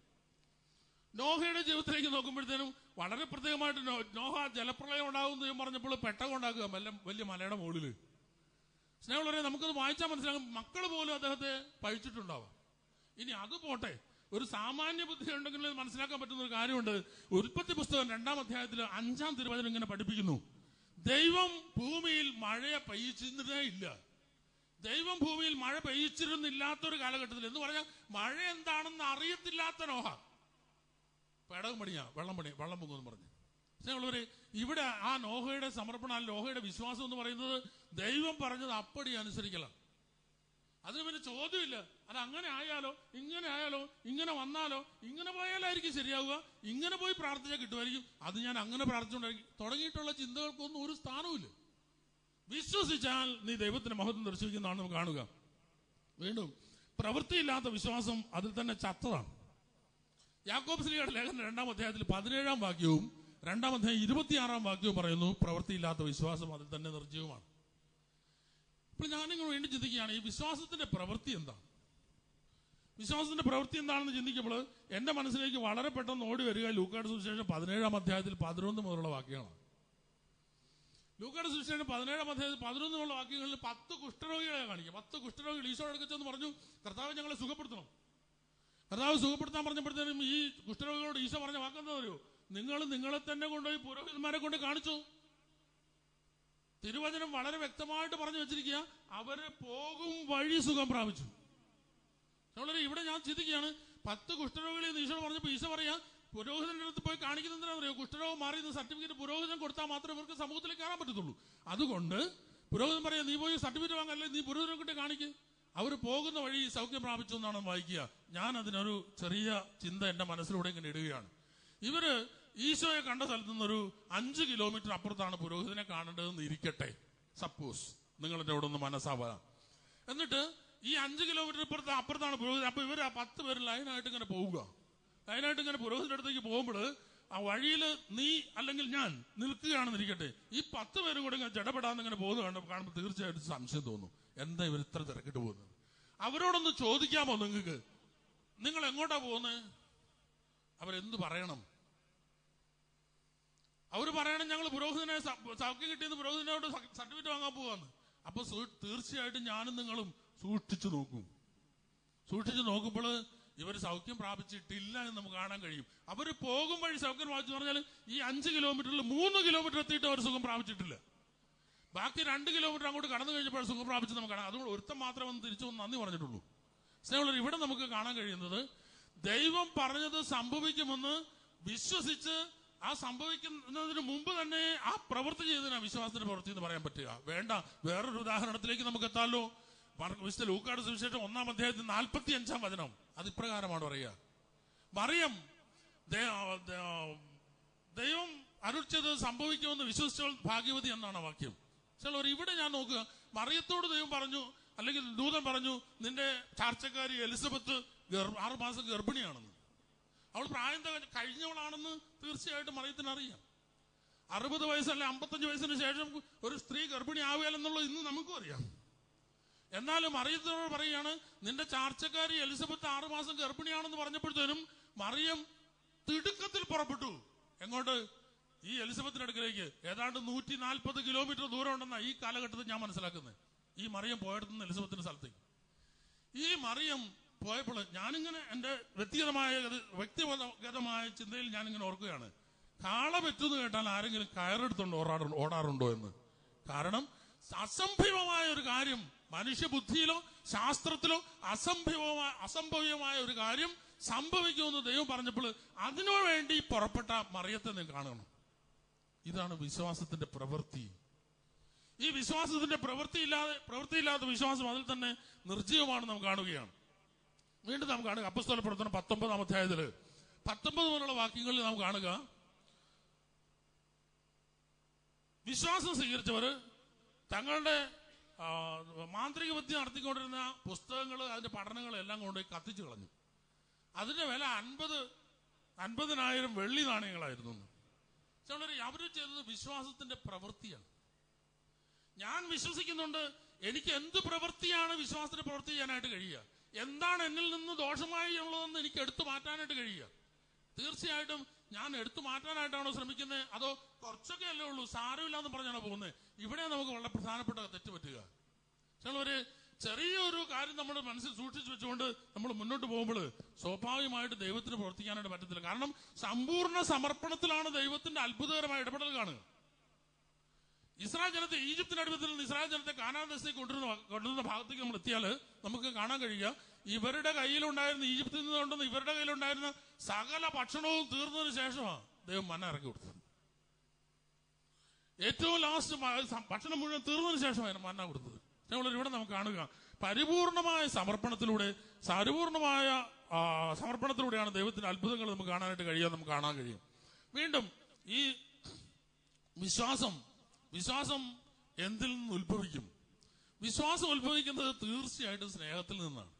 നോഹയുടെ ജീവിതത്തിലേക്ക് നോക്കുമ്പോഴത്തേനും വളരെ പ്രത്യേകമായിട്ട് നോ- നോഹ ജലപ്രളയം ഉണ്ടാകും എന്ന് ദൈവം പറഞ്ഞപ്പോൾ പെട്ടകം ഉണ്ടാക്കുക വലിയ വലിയ മലയുടെ മുകളില് സ്നേഹമുള്ളവരെ നമുക്കത് വായിച്ചാൽ മനസ്സിലാകും മക്കൾ പോലും അദ്ദേഹത്തെ പഴിച്ചിട്ടുണ്ടാവാം ഇനി അത് പോട്ടെ ഒരു സാമാന്യ ബുദ്ധി ഉണ്ടെങ്കിൽ ഇത് മനസ്സിലാക്കാൻ പറ്റുന്ന ഒരു കാര്യമുണ്ട് ഉൽപ്പത്തി പുസ്തകം രണ്ടാം അധ്യായത്തിൽ അഞ്ചാം തിരുവചനം ഇങ്ങനെ പഠിപ്പിക്കുന്നു ദൈവം ഭൂമിയിൽ മഴയെ പെയ്യിച്ചിരുന്നതേ ഇല്ല ദൈവം ഭൂമിയിൽ മഴ പെയ്യിച്ചിരുന്നില്ലാത്തൊരു കാലഘട്ടത്തിൽ എന്ന് പറഞ്ഞാൽ മഴ എന്താണെന്ന് അറിയത്തില്ലാത്ത നോഹ പേടകം പണിയാ വെള്ളം പണി വെള്ളം പൊങ്ങുമെന്ന് പറഞ്ഞു സ്നേഹമുള്ളവരെ ഇവിടെ ആ നോഹയുടെ സമർപ്പണം ആ നോഹയുടെ വിശ്വാസം എന്ന് പറയുന്നത് ദൈവം പറഞ്ഞത് അപ്പടി അനുസരിക്കലാണ് അതിന് പിന്നെ ചോദ്യമില്ല അത് അങ്ങനെ ആയാലോ ഇങ്ങനെ ആയാലോ ഇങ്ങനെ വന്നാലോ ഇങ്ങനെ പോയാലായിരിക്കും ശരിയാവുക ഇങ്ങനെ പോയി പ്രാർത്ഥിച്ചാൽ കിട്ടുമായിരിക്കും അത് ഞാൻ അങ്ങനെ പ്രാർത്ഥിച്ചുകൊണ്ടായിരിക്കും തുടങ്ങിയിട്ടുള്ള ചിന്തകൾക്കൊന്നും ഒരു സ്ഥാനവുമില്ല വിശ്വസിച്ചാൽ നീ ദൈവത്തിന്റെ മഹത്വം ദർശിക്കുന്നതാണ് നമുക്ക് കാണുക വീണ്ടും പ്രവൃത്തിയില്ലാത്ത വിശ്വാസം അതിൽ തന്നെ ചത്തതാണ് യാക്കോബ് ശ്രീയുടെ ലേഖനം രണ്ടാം അധ്യായത്തിൽ പതിനേഴാം വാക്യവും രണ്ടാം അധ്യായം ഇരുപത്തിയാറാം വാക്യവും പറയുന്നു പ്രവൃത്തിയില്ലാത്ത വിശ്വാസം അതിൽ തന്നെ നിർജ്ജീവമാണ് ഇപ്പോൾ ഞാൻ നിങ്ങൾ വേണ്ടി ചിന്തിക്കുകയാണ് ഈ വിശ്വാസത്തിന്റെ പ്രവൃത്തി എന്താണ് വിശ്വാസത്തിന്റെ പ്രവൃത്തി എന്താണെന്ന് ചിന്തിക്കുമ്പോൾ എന്റെ മനസ്സിലേക്ക് വളരെ പെട്ടെന്ന് ഓടി വരിക ലൂക്കാട് സുവിശേഷം പതിനേഴാം അധ്യായത്തിൽ പതിനൊന്ന് മുതലുള്ള വാക്യങ്ങളാണ് ലൂക്കാട് സുവിശേഷം പതിനേഴാം അധ്യായത്തിൽ പതിനൊന്ന് മുതലുള്ള വാക്യങ്ങളിൽ പത്ത് കുഷ്ഠരോഗികളെ കാണിക്കുക പത്ത് കുഷ്ഠരോഗികൾ ഈശോ എടുക്കെന്ന് പറഞ്ഞു കർത്താവ് ഞങ്ങളെ സുഖപ്പെടുത്തണം കർത്താവ് സുഖപ്പെടുത്താൻ പറഞ്ഞപ്പോഴത്തേനും ഈ കുഷ്ഠരോഗികളോട് ഈശോ പറഞ്ഞ വാക്കെന്താ അറിയോ നിങ്ങൾ നിങ്ങളെ തന്നെ കൊണ്ടുപോയി പുരോഹിതന്മാരെ കൊണ്ട് കാണിച്ചു തിരുവചനം വളരെ വ്യക്തമായിട്ട് പറഞ്ഞു വെച്ചിരിക്കുക അവര് പോകും വഴി സുഖം പ്രാപിച്ചു വളരെ ഇവിടെ ഞാൻ ചിന്തിക്കുകയാണ് പത്ത് കുഷ്ഠരോഗികളെ എന്ന് ഈശോ പറഞ്ഞപ്പോൾ ഈശോ പറയാ പുരോഹിതന്റെ അടുത്ത് പോയി കാണിക്കുന്നതിനാ അറിയോ കുഷ്ഠരോഗം മാറി സർട്ടിഫിക്കറ്റ് പുരോഹിതൻ കൊടുത്താൽ മാത്രമേ ഇവർക്ക് സമൂഹത്തിലേക്ക് കയറാൻ പറ്റത്തുള്ളൂ അതുകൊണ്ട് പുരോഹിതൻ പറയാം നീ പോയി സർട്ടിഫിക്കറ്റ് വാങ്ങല്ലേ നീ പുരോഹിതനെ കൊണ്ട് കാണിക്ക് അവർ പോകുന്ന വഴി സൗഖ്യം പ്രാപിച്ചു എന്നാണ് വായിക്കുക ഞാൻ അതിനൊരു ചെറിയ ചിന്ത എന്റെ മനസ്സിലൂടെ ഇങ്ങനെ ഇടുകയാണ് ഇവര് ഈശോയെ കണ്ട സ്ഥലത്ത് നിന്ന് ഒരു അഞ്ച് കിലോമീറ്റർ അപ്പുറത്താണ് പുരോഹിതനെ കാണേണ്ടതെന്ന് ഇരിക്കട്ടെ സപ്പോസ് നിങ്ങളുടെ അവിടെ ഒന്ന് മനസ്സാവാ എന്നിട്ട് ഈ അഞ്ച് കിലോമീറ്റർ ഇപ്പുറത്ത് അപ്പുറത്താണ് പുരോഹിതൻ അപ്പൊ ഇവർ ആ പത്ത് പേര് ലൈനായിട്ട് ഇങ്ങനെ പോവുക ലൈനായിട്ട് ഇങ്ങനെ പുരോഹിതന്റെ അടുത്തേക്ക് പോകുമ്പോൾ ആ വഴിയിൽ നീ അല്ലെങ്കിൽ ഞാൻ നിൽക്കുകയാണെന്ന് ഇരിക്കട്ടെ ഈ പത്ത് പേരും കൂടെ ഇങ്ങനെ ജടപെടാന്ന് ഇങ്ങനെ പോകുന്നത് കണ്ട് കാണുമ്പോൾ തീർച്ചയായിട്ടും സംശയം തോന്നും എന്താ ഇവർ ഇത്ര തിരക്കിട്ട് പോകുന്നത് അവരോടൊന്ന് ചോദിക്കാമോ നിങ്ങൾക്ക് നിങ്ങൾ എങ്ങോട്ടാ പോകുന്നത് അവരെന്ത് പറയണം അവർ പറയണം ഞങ്ങൾ പുരോഹിതനെ സ- സൗഖ്യം കിട്ടിയെന്ന് പുരോഹിതനോട് സർട്ടിഫിക്കറ്റ് വാങ്ങാൻ പോവാന്ന് അപ്പൊ സൂ- തീർച്ചയായിട്ടും ഞാനും നിങ്ങളും സൂക്ഷിച്ചു നോക്കും സൂക്ഷിച്ചു നോക്കുമ്പോൾ ഇവർ സൗഖ്യം പ്രാപിച്ചിട്ടില്ല എന്ന് നമുക്ക് കാണാൻ കഴിയും അവർ പോകും വഴി സൗഖ്യം പ്രാപിച്ചു പറഞ്ഞാൽ ഈ അഞ്ച് കിലോമീറ്ററിൽ മൂന്ന് കിലോമീറ്റർ എത്തിയിട്ട് അവർ സുഖം പ്രാപിച്ചിട്ടില്ല ബാക്കി രണ്ട് കിലോമീറ്റർ അങ്ങോട്ട് കടന്നു കഴിഞ്ഞപ്പോൾ സുഖം പ്രാപിച്ച് നമുക്ക് കാണാം അതുകൊണ്ട് ഒരുത്തം മാത്രം വന്ന് തിരിച്ചു വന്ന് നന്ദി പറഞ്ഞിട്ടുള്ളൂ സ്നേഹമുള്ളവർ ഇവിടെ നമുക്ക് കാണാൻ കഴിയുന്നത് ദൈവം പറഞ്ഞത് സംഭവിക്കുമെന്ന് വിശ്വസിച്ച് ആ സംഭവിക്കുന്നതിന് മുമ്പ് തന്നെ ആ പ്രവൃത്തി ചെയ്തതിനാ വിശ്വാസത്തിന്റെ പ്രവൃത്തി എന്ന് പറയാൻ പറ്റുക വേണ്ട വേറൊരു ഉദാഹരണത്തിലേക്ക് നമുക്ക് എത്താമല്ലോ മാർക്ക് വിശുദ്ധ ലൂക്കാട് സുവിശേഷം ഒന്നാം അധ്യായത്തിൽ നാൽപ്പത്തി അഞ്ചാം വചനം അത് ഇപ്രകാരമാണ് പറയുക മറിയം ദേ- ദേ- ദൈവം അരുളിച്ചത് സംഭവിക്കുമെന്ന് വിശ്വസിച്ചവൾ ഭാഗ്യവതി എന്നാണ് ആ വാക്യം ചിലവർ ഇവിടെ ഞാൻ നോക്കുക മറിയത്തോട് ദൈവം പറഞ്ഞു അല്ലെങ്കിൽ ദൂതൻ പറഞ്ഞു നിന്റെ ചാർച്ചക്കാരി എലിസബത്ത് ഗർഭ ആറ് മാസം ഗർഭിണിയാണെന്ന് അവൾ പ്രായം തികഞ്ഞ- കഴിഞ്ഞവളാണെന്ന് തീർച്ചയായിട്ടും മറിയത്തിന് അറിയാം അറുപത് വയസ്സല്ല അമ്പത്തഞ്ച് വയസ്സിന് ശേഷം ഒരു സ്ത്രീ ഗർഭിണി ആവുകയല്ലെന്നുള്ളത് ഇന്ന് നമുക്കും അറിയാം എന്നാലും മറിയത്തിനോട് പറയുകയാണ് നിന്റെ ചാർച്ചക്കാരി എലിസബത്ത് ആറുമാസം ഗർഭിണിയാണെന്ന് പറഞ്ഞപ്പോഴത്തേനും മറിയം തിടുക്കത്തിൽ പുറപ്പെട്ടു എങ്ങോട്ട് ഈ എലിസബത്തിന്റെ അടുക്കലേക്ക് ഏതാണ്ട് നൂറ്റി നാൽപ്പത് കിലോമീറ്റർ ദൂരം ഉണ്ടെന്ന ഈ കാലഘട്ടത്തിൽ ഞാൻ മനസ്സിലാക്കുന്നത് ഈ മറിയം പോയിടത്തുനിന്ന് എലിസബത്തിന്റെ സ്ഥലത്തേക്ക് ഈ മറിയം പോയപ്പോൾ ഞാനിങ്ങനെ എന്റെ വ്യക്തിഗതമായ ഒരു- വ്യക്തിഗതമായ ചിന്തയിൽ ഞാനിങ്ങനെ ഓർക്കുകയാണ് കാള പറ്റുമെന്ന് കേട്ടാൽ ആരെങ്കിലും കയറെടുത്തുകൊണ്ട് ഓടാറുണ്ടോ ഓടാറുണ്ടോ എന്ന് കാരണം അസംഭവമായ ഒരു കാര്യം മനുഷ്യബുദ്ധിയിലോ ശാസ്ത്രത്തിലോ അസംഭവമായ അസംഭവ്യമായ ഒരു കാര്യം സംഭവിക്കുമെന്ന് ദൈവം പറഞ്ഞപ്പോൾ അതിനു വേണ്ടി പുറപ്പെട്ട മറിയത്തെ നീ കാണണം ഇതാണ് വിശ്വാസത്തിന്റെ പ്രവൃത്തി ഈ വിശ്വാസത്തിന്റെ പ്രവൃത്തിയില്ലാതെ പ്രവൃത്തിയില്ലാത്ത വിശ്വാസം അതിൽ തന്നെ നിർജ്ജീവമാണ് നാം കാണുകയാണ് വീണ്ടും നാം കാണുക അപ്പസ്തോല പ്രവർത്തനം പത്തൊമ്പതാം അധ്യായത്തില് പത്തൊമ്പത് മുതലുള്ള വാക്യങ്ങളിൽ നാം കാണുക വിശ്വാസം സ്വീകരിച്ചവർ തങ്ങളുടെ ആ, മാന്ത്രിക വിദ്യ നടത്തിക്കൊണ്ടിരുന്ന പുസ്തകങ്ങൾ അതിന്റെ പഠനങ്ങൾ എല്ലാം കൊണ്ടുപോയി കത്തിച്ചു കളഞ്ഞു അതിന്റെ വില അൻപത് അൻപതിനായിരം വെള്ളി നാണയങ്ങളായിരുന്നു എന്ന്. ചിലർ അവർ ചെയ്തത് വിശ്വാസത്തിന്റെ പ്രവൃത്തിയാണ് ഞാൻ വിശ്വസിക്കുന്നുണ്ട് എനിക്ക് എന്ത് പ്രവൃത്തിയാണ് വിശ്വാസത്തിന് പ്രവൃത്തി ചെയ്യാനായിട്ട് കഴിയുക എന്താണ് എന്നിൽ നിന്ന് ദോഷമായി ഉള്ളതെന്ന് എനിക്ക് എടുത്തു മാറ്റാനായിട്ട് കഴിയുക തീർച്ചയായിട്ടും ഞാൻ എടുത്തു മാറ്റാനായിട്ടാണോ ശ്രമിക്കുന്നത് അതോ കുറച്ചൊക്കെ അല്ലേ ഉള്ളൂ സാരമില്ലാന്ന് പറഞ്ഞാണോ പോകുന്നത് ഇവിടെ നമുക്ക് വളരെ പ്രധാനപ്പെട്ട തെറ്റ് പറ്റുക ചിലവര് ചെറിയൊരു കാര്യം നമ്മുടെ മനസ്സിൽ സൂക്ഷിച്ചു വെച്ചുകൊണ്ട് നമ്മൾ മുന്നോട്ട് പോകുമ്പോൾ സ്വാഭാവികമായിട്ട് ദൈവത്തിന് പ്രവർത്തിക്കാനായിട്ട് പറ്റത്തില്ല കാരണം സമ്പൂർണ്ണ സമർപ്പണത്തിലാണ് ദൈവത്തിന്റെ അത്ഭുതകരമായ ഇടപെടൽ കാണുക ഇസ്രായേൽ ജനത്തെ ഈജിപ്തിന്റെ അടിമത്തിൽ നിന്ന് ഇസ്രായേൽ ജനത്തെ കാനാൻ ദേശത്തേക്ക് കൊണ്ടുവരുന്ന കൊണ്ടുവരുന്ന ഭാഗത്തേക്ക് നമ്മൾ എത്തിയാൽ നമുക്ക് കാണാൻ കഴിയുക ഇവരുടെ കയ്യിലുണ്ടായിരുന്ന ഈജിപ്തിൽ നിന്ന് കൊണ്ടുവന്ന ഇവരുടെ കയ്യിലുണ്ടായിരുന്ന സകല ഭക്ഷണവും തീർന്നതിന് ശേഷമാണ് ദൈവം മന്ന ഇറക്കി കൊടുത്തത് ഏറ്റവും ലാസ്റ്റ് ഭക്ഷണം മുഴുവൻ തീർന്നതിന് ശേഷമാണ് മന്ന കൊടുത്തത് ഞങ്ങൾ ഇവിടെ നമുക്ക് കാണുക പരിപൂർണമായ സമർപ്പണത്തിലൂടെ പരിപൂർണമായ ആ, സമർപ്പണത്തിലൂടെയാണ് ദൈവത്തിന്റെ അത്ഭുതങ്ങൾ നമുക്ക് കാണാനായിട്ട് കഴിയുക നമുക്ക് കാണാൻ കഴിയും വീണ്ടും ഈ വിശ്വാസം വിശ്വാസം എന്തിൽ നിന്ന് ഉത്ഭവിക്കും വിശ്വാസം ഉത്ഭവിക്കുന്നത് തീർച്ചയായിട്ടും സ്നേഹത്തിൽ നിന്നാണ്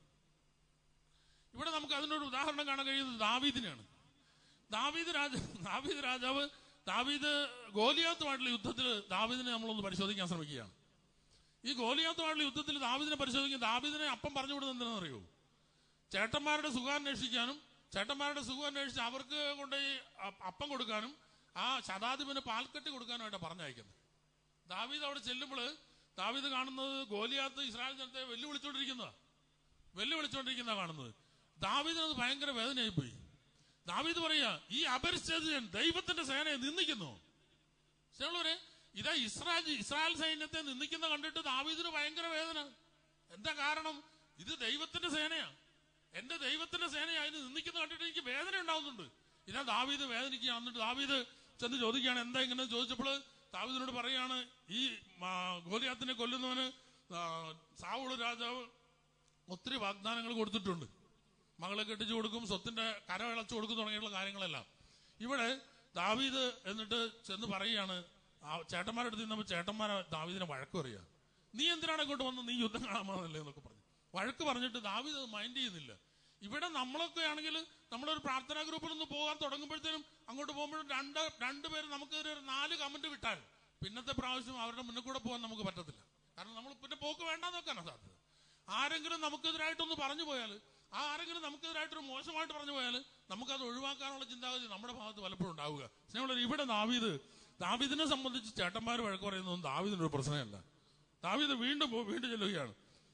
ഇവിടെ നമുക്ക് അതിനൊരു ഉദാഹരണം കാണാൻ കഴിയുന്നത് ദാവീദിനെയാണ് ദാവീദ് രാജ ദാവീദ് രാജാവ് ദാവീദ് ഗോലിയാത്തുമായിട്ടുള്ള യുദ്ധത്തിൽ ദാവീദിനെ നമ്മളൊന്ന് പരിശോധിക്കാൻ ശ്രമിക്കുകയാണ് ഈ ഗോലിയാത്തുമായിട്ടുള്ള യുദ്ധത്തിൽ ദാവീദിനെ പരിശോധിക്കും ദാവീദിനെ അപ്പം പറഞ്ഞു വിടുന്നത് എന്തിനാണെന്ന് അറിയോ ചേട്ടന്മാരുടെ സുഖം അന്വേഷിക്കാനും ചേട്ടന്മാരുടെ സുഖം അന്വേഷിച്ച് അവർക്ക് കൊണ്ടുപോയി അ- അപ്പം കൊടുക്കാനും ആ ശതാധിപന് പാൽക്കെട്ടി കൊടുക്കാനുമായിട്ടാണ് പറഞ്ഞയക്കുന്നത് ദാവീദ് അവിടെ ചെല്ലുമ്പോൾ ദാവീദ് കാണുന്നത് ഗോലിയാത്ത് ഇസ്രായേൽ ജനത്തെ വെല്ലുവിളിച്ചുകൊണ്ടിരിക്കുന്നതാ വെല്ലുവിളിച്ചുകൊണ്ടിരിക്കുന്ന കാണുന്നത് ദാവീദിന് അത് ഭയങ്കര വേദനയായി പോയി ദാവീദ് പറയാ ഈ അപരിസ്ഥിതൻ ദൈവത്തിന്റെ സേനയെ നിന്ദിക്കുന്നു സ്നേഹമുള്ളവരെ ഇതാ ഇസ്രായേൽ ഇസ്രായേൽ സൈന്യത്തെ നിന്ദിക്കുന്ന കണ്ടിട്ട് ദാവീദിന് ഭയങ്കര വേദന എന്താ കാരണം ഇത് ദൈവത്തിന്റെ സേനയാ എന്റെ ദൈവത്തിന്റെ സേനയാ ഇത് നിന്ദിക്കുന്ന കണ്ടിട്ട് എനിക്ക് വേദന ഉണ്ടാവുന്നുണ്ട് ഇതാ ദാവീദ് വേദനിക്കുക എന്നിട്ട് ദാവീദ് ചെന്ന് ചോദിക്കുകയാണ് എന്താ ഇങ്ങനെ ചോദിച്ചപ്പോൾ ദാവീദിനോട് പറയാണ് ഈ ആ, ഗോലിയാത്തിനെ കൊല്ലുന്നവന് ആ, സാവൂള് രാജാവ് ഒത്തിരി വാഗ്ദാനങ്ങൾ കൊടുത്തിട്ടുണ്ട് മകളെ കെട്ടിച്ചു കൊടുക്കും സ്വത്തിന്റെ കര ഇളച്ചു കൊടുക്കും തുടങ്ങിയിട്ടുള്ള കാര്യങ്ങളെല്ലാം ഇവിടെ ദാവീദ് എന്നിട്ട് ചെന്ന് പറയുകയാണ് ആ ചേട്ടന്മാരുടെ അടുത്ത് നിന്നപ്പോൾ ചേട്ടന്മാരെ ദാവീദിനെ വഴക്ക് പറയുക നീ എന്തിനാണ് ഇങ്ങോട്ട് വന്ന് നീ യുദ്ധം കാണാമെന്നല്ലേ എന്നൊക്കെ പറഞ്ഞു വഴക്ക് പറഞ്ഞിട്ട് ദാവീദ് അത് മൈൻഡ് ചെയ്യുന്നില്ല ഇവിടെ നമ്മളൊക്കെ ആണെങ്കിൽ നമ്മളൊരു പ്രാർത്ഥനാ ഗ്രൂപ്പിൽ നിന്ന് പോകാൻ തുടങ്ങുമ്പോഴത്തേനും അങ്ങോട്ട് പോകുമ്പോഴും രണ്ട് രണ്ടുപേര് നമുക്ക് ഒരു നാല് കമന്റ് വിട്ടാൽ പിന്നത്തെ പ്രാവശ്യം അവരുടെ മുന്നിൽ കൂടെ പോകാൻ നമുക്ക് പറ്റത്തില്ല കാരണം നമ്മൾ പിന്നെ പോക്ക് വേണ്ടാന്ന് വെക്കാനാണ് സാധ്യത ആരെങ്കിലും നമുക്കെതിരായിട്ടൊന്ന് പറഞ്ഞു പോയാൽ ആ ആരെങ്കിലും നമുക്കെതിരായിട്ടൊരു മോശമായിട്ട് പറഞ്ഞു പോയാൽ നമുക്കത് ഒഴിവാക്കാനുള്ള ചിന്താഗതി നമ്മുടെ ഭാഗത്ത് പലപ്പോഴും ഉണ്ടാവുക സ്നേഹമുള്ളവർ ഇവിടെ ദാവീദ് ദാവീദിനെ സംബന്ധിച്ച് ചേട്ടന്മാർ വഴക്ക് പറയുന്നതൊന്നും ദാവീദിനൊരു പ്രശ്നമല്ല ദാവീദ് വീണ്ടും പോ- വീണ്ടും ചെല്ലുകയാണ്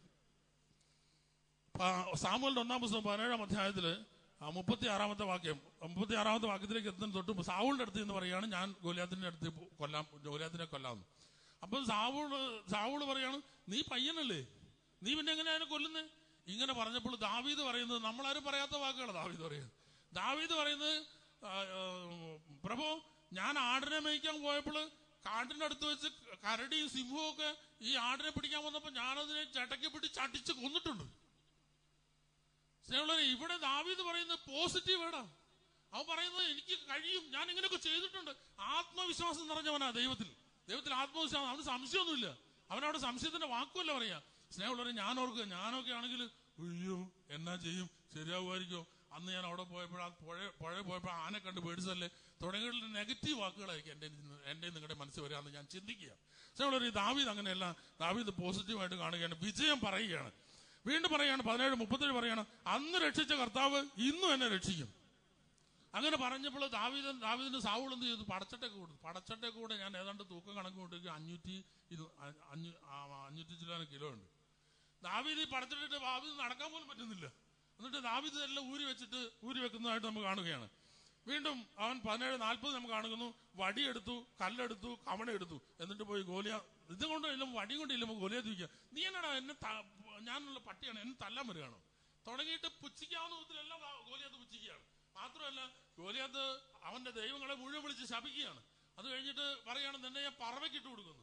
സാമുവലിന്റെ ഒന്നാം പുസ്തകം പതിനേഴാം അധ്യായത്തില് മുപ്പത്തി ആറാമത്തെ വാക്യം മുപ്പത്തി ആറാമത്തെ വാക്യത്തിലേക്ക് എത്തുന്ന തൊട്ട് മുമ്പ് സാവൂളിന്റെ അടുത്ത് എന്ന് പറയാണ് ഞാൻ ഗോലിയാത്തിന്റെ അടുത്ത് പോ- കൊല്ലാം ഗോലിയാത്തിനെ കൊല്ലാമെന്ന് അപ്പൊ സാവൂള് സാവൂള് പറയാണ് നീ പയ്യനല്ലേ നീ പിന്നെ എങ്ങനെ അതിനെ കൊല്ലുന്നേ ഇങ്ങനെ പറഞ്ഞപ്പോൾ ദാവീദ് പറയുന്നത് നമ്മളാരും പറയാത്ത വാക്കുകളാണ് ദാവീദ് പറയുന്നത് ദാവീദ് പറയുന്നത് ആ, ആ, പ്രഭു ഞാൻ ആടിനെ മേയ്ക്കാൻ പോയപ്പോൾ കാട്ടിന്റെ അടുത്ത് വെച്ച് കരടിയും സിംഹവും ഒക്കെ ഈ ആടിനെ പിടിക്കാൻ വന്നപ്പോൾ ഞാനതിനെ ചട്ടക്കി പിടിച്ച് അടിച്ച് കൊന്നിട്ടുണ്ട് സ്നേഹമുള്ളവരെ ഇവിടെ ദാവീദ് പറയുന്നത് പോസിറ്റീവ് വേടാ അവൻ പറയുന്നത് എനിക്ക് കഴിയും ഞാൻ ഇങ്ങനെയൊക്കെ ചെയ്തിട്ടുണ്ട് ആത്മവിശ്വാസം നിറഞ്ഞവനാ ദൈവത്തിൽ ദൈവത്തിൽ ആത്മവിശ്വാസം അവന് സംശയമൊന്നുമില്ല അവനവിടെ സംശയത്തിന്റെ വാക്കുമല്ല പറയാ സ്നേഹമുള്ളവരെ ഞാൻ ഓർക്കുക ഞാനൊക്കെ ആണെങ്കിൽ അയ്യോ എന്നാ ചെയ്യും ശരിയാവുമായിരിക്കോ അന്ന് ഞാൻ അവിടെ പോയപ്പോൾ ആ പുഴ പുഴ പോയപ്പോൾ ആനെ കണ്ട് പേടിച്ചതല്ലേ തുടങ്ങിയിട്ടുള്ള നെഗറ്റീവ് വാക്കുകളായിരിക്കും എന്റെ എന്റെ നിങ്ങളുടെ മനസ്സിൽ വരികയെന്ന് ഞാൻ ചിന്തിക്കുക സ്നേഹമുള്ളവർ ഈ ദാവീദ് അങ്ങനെയല്ല ദാവീദ് പോസിറ്റീവായിട്ട് കാണുകയാണ് വിജയം പറയുകയാണ് വീണ്ടും പറയാണ് പതിനേഴ് മുപ്പത്തേഴ് പറയാണ് അന്ന് രക്ഷിച്ച കർത്താവ് ഇന്നും എന്നെ രക്ഷിക്കും അങ്ങനെ പറഞ്ഞപ്പോൾ ദാവീദ് ദാവീദിന് സാവൂൾ എന്ത് ചെയ്തു പടച്ചട്ടൊക്കെ കൊടുത്തു പടച്ചട്ടൊക്കെ കൂടെ ഞാൻ ഏതാണ്ട് തൂക്കം കണക്ക് കൊണ്ടിരിക്കും അഞ്ഞൂറ്റി ഇത് അ- അഞ്ഞൂ- ആ, അഞ്ഞൂറ്റി ചില്ലാനും കിലോ ഉണ്ട് ദാവീദ് ഈ പടച്ചിട്ടിട്ട് ദാവീദ് നടക്കാൻ പോലും പറ്റുന്നില്ല എന്നിട്ട് ദാവീദ് എല്ലാം ഊരി വെച്ചിട്ട് ഊരി വെക്കുന്നതായിട്ട് നമുക്ക് കാണുകയാണ് വീണ്ടും അവൻ പതിനേഴ് നാൽപ്പത് നമുക്ക് കാണുന്നു വടിയെടുത്തു കല്ലെടുത്തു കമണ എടുത്തു എന്നിട്ട് പോയി ഗോലിയ ഇത് കൊണ്ട് ഇല്ല വടി കൊണ്ട് ഇല്ല ഗോലിയ ചോദിക്കുക നീ എന്നാടാ എന്നെ ത- ഞാനുള്ള പട്ടിയാണ് എന്നെ തല്ലാൻ വരികയാണോ തുടങ്ങിയിട്ട് പുച്ഛിക്കാവുന്ന വിധത്തിലെല്ലാം ഗോലിയാത്ത് പുച്ഛിക്കുകയാണ് മാത്രമല്ല ഗോലിയാത്ത് അവന്റെ ദൈവങ്ങളെ മുഴുവൻ വിളിച്ച് ശപിക്കുകയാണ് അത് കഴിഞ്ഞിട്ട് പറയാണ് നിന്നെ ഞാൻ പറവയ്ക്ക് ഇട്ട് കൊടുക്കുന്നു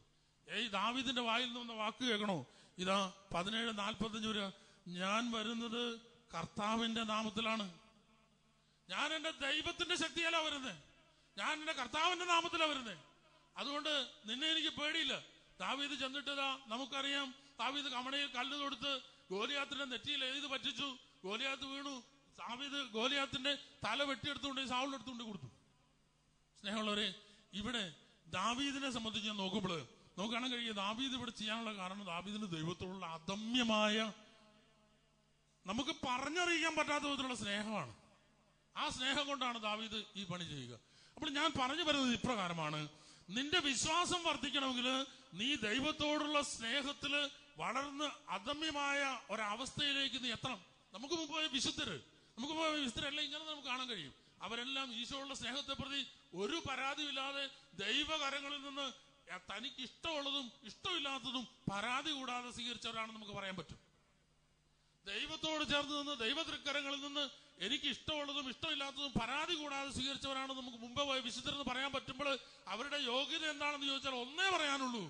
ഏയ് ദാവീദിന്റെ വായിൽ നിന്ന് വന്ന വാക്ക് കേൾക്കണോ ഇതാ പതിനേഴ് നാൽപ്പത്തഞ്ച് വരെ ഞാൻ വരുന്നത് കർത്താവിന്റെ നാമത്തിലാണ് ഞാൻ എന്റെ ദൈവത്തിന്റെ ശക്തിയല്ല വരുന്നത് ഞാൻ എന്റെ കർത്താവിന്റെ നാമത്തിലാണ് വരുന്നത് അതുകൊണ്ട് നിന്നെ എനിക്ക് പേടിയില്ല ദാവീദ് ചെന്നിട്ടതാ നമുക്കറിയാം ദാവീദ് കമണയിൽ കല്ല് കൊടുത്ത് ഗോലിയാത്തിന്റെ നെറ്റിയിൽ എഴുതി പറ്റിച്ചു ഗോലിയാത്ത് വീണു ദാവീദ് ഗോലിയാത്തിന്റെ തല വെട്ടിയെടുത്തുകൊണ്ട് സാവുളെടുത്തുകൊണ്ട് കൊടുത്തു സ്നേഹമുള്ളവരെ ഇവിടെ ദാവീദിനെ സംബന്ധിച്ച് ഞാൻ നോക്കുമ്പോൾ നമുക്ക് കാണാൻ കഴിയുക ദാവീദ് ഇവിടെ ചെയ്യാനുള്ള കാരണം ദാവീദിന് ദൈവത്തോടുള്ള അദമ്യമായ നമുക്ക് പറഞ്ഞറിയിക്കാൻ പറ്റാത്ത വിധത്തിലുള്ള സ്നേഹമാണ് ആ സ്നേഹം കൊണ്ടാണ് ദാവീദ് ഈ പണി ചെയ്യുക അപ്പോൾ ഞാൻ പറഞ്ഞു വരുന്നത് ഇപ്രകാരമാണ് നിന്റെ വിശ്വാസം വർദ്ധിക്കണമെങ്കിൽ നീ ദൈവത്തോടുള്ള സ്നേഹത്തില് വളർന്ന് അദമ്യമായ ഒരവസ്ഥയിലേക്ക് നീ എത്തണം നമുക്ക് മുമ്പ് പോയ വിശുദ്ധര് നമുക്ക് പോയ വിശുദ്ധരെല്ലാം ഇങ്ങനെ നമുക്ക് കാണാൻ കഴിയും അവരെല്ലാം ഈശോയുള്ള സ്നേഹത്തെ പ്രതി ഒരു പരാതിയില്ലാതെ ദൈവകരങ്ങളിൽ നിന്ന് തനിക്ക് ഇഷ്ടമുള്ളതും ഇഷ്ടമില്ലാത്തതും പരാതി കൂടാതെ സ്വീകരിച്ചവരാണെന്ന് നമുക്ക് പറയാൻ പറ്റും ദൈവത്തോട് ചേർന്ന് നിന്ന് ദൈവതൃക്കരങ്ങളിൽ നിന്ന് എനിക്ക് ഇഷ്ടമുള്ളതും ഇഷ്ടമില്ലാത്തതും പരാതി കൂടാതെ സ്വീകരിച്ചവരാണ് നമുക്ക് മുമ്പേ പോയ വിശുദ്ധരെന്ന് പറയാൻ പറ്റുമ്പോൾ അവരുടെ യോഗ്യത എന്താണെന്ന് ചോദിച്ചാൽ ഒന്നേ പറയാനുള്ളൂ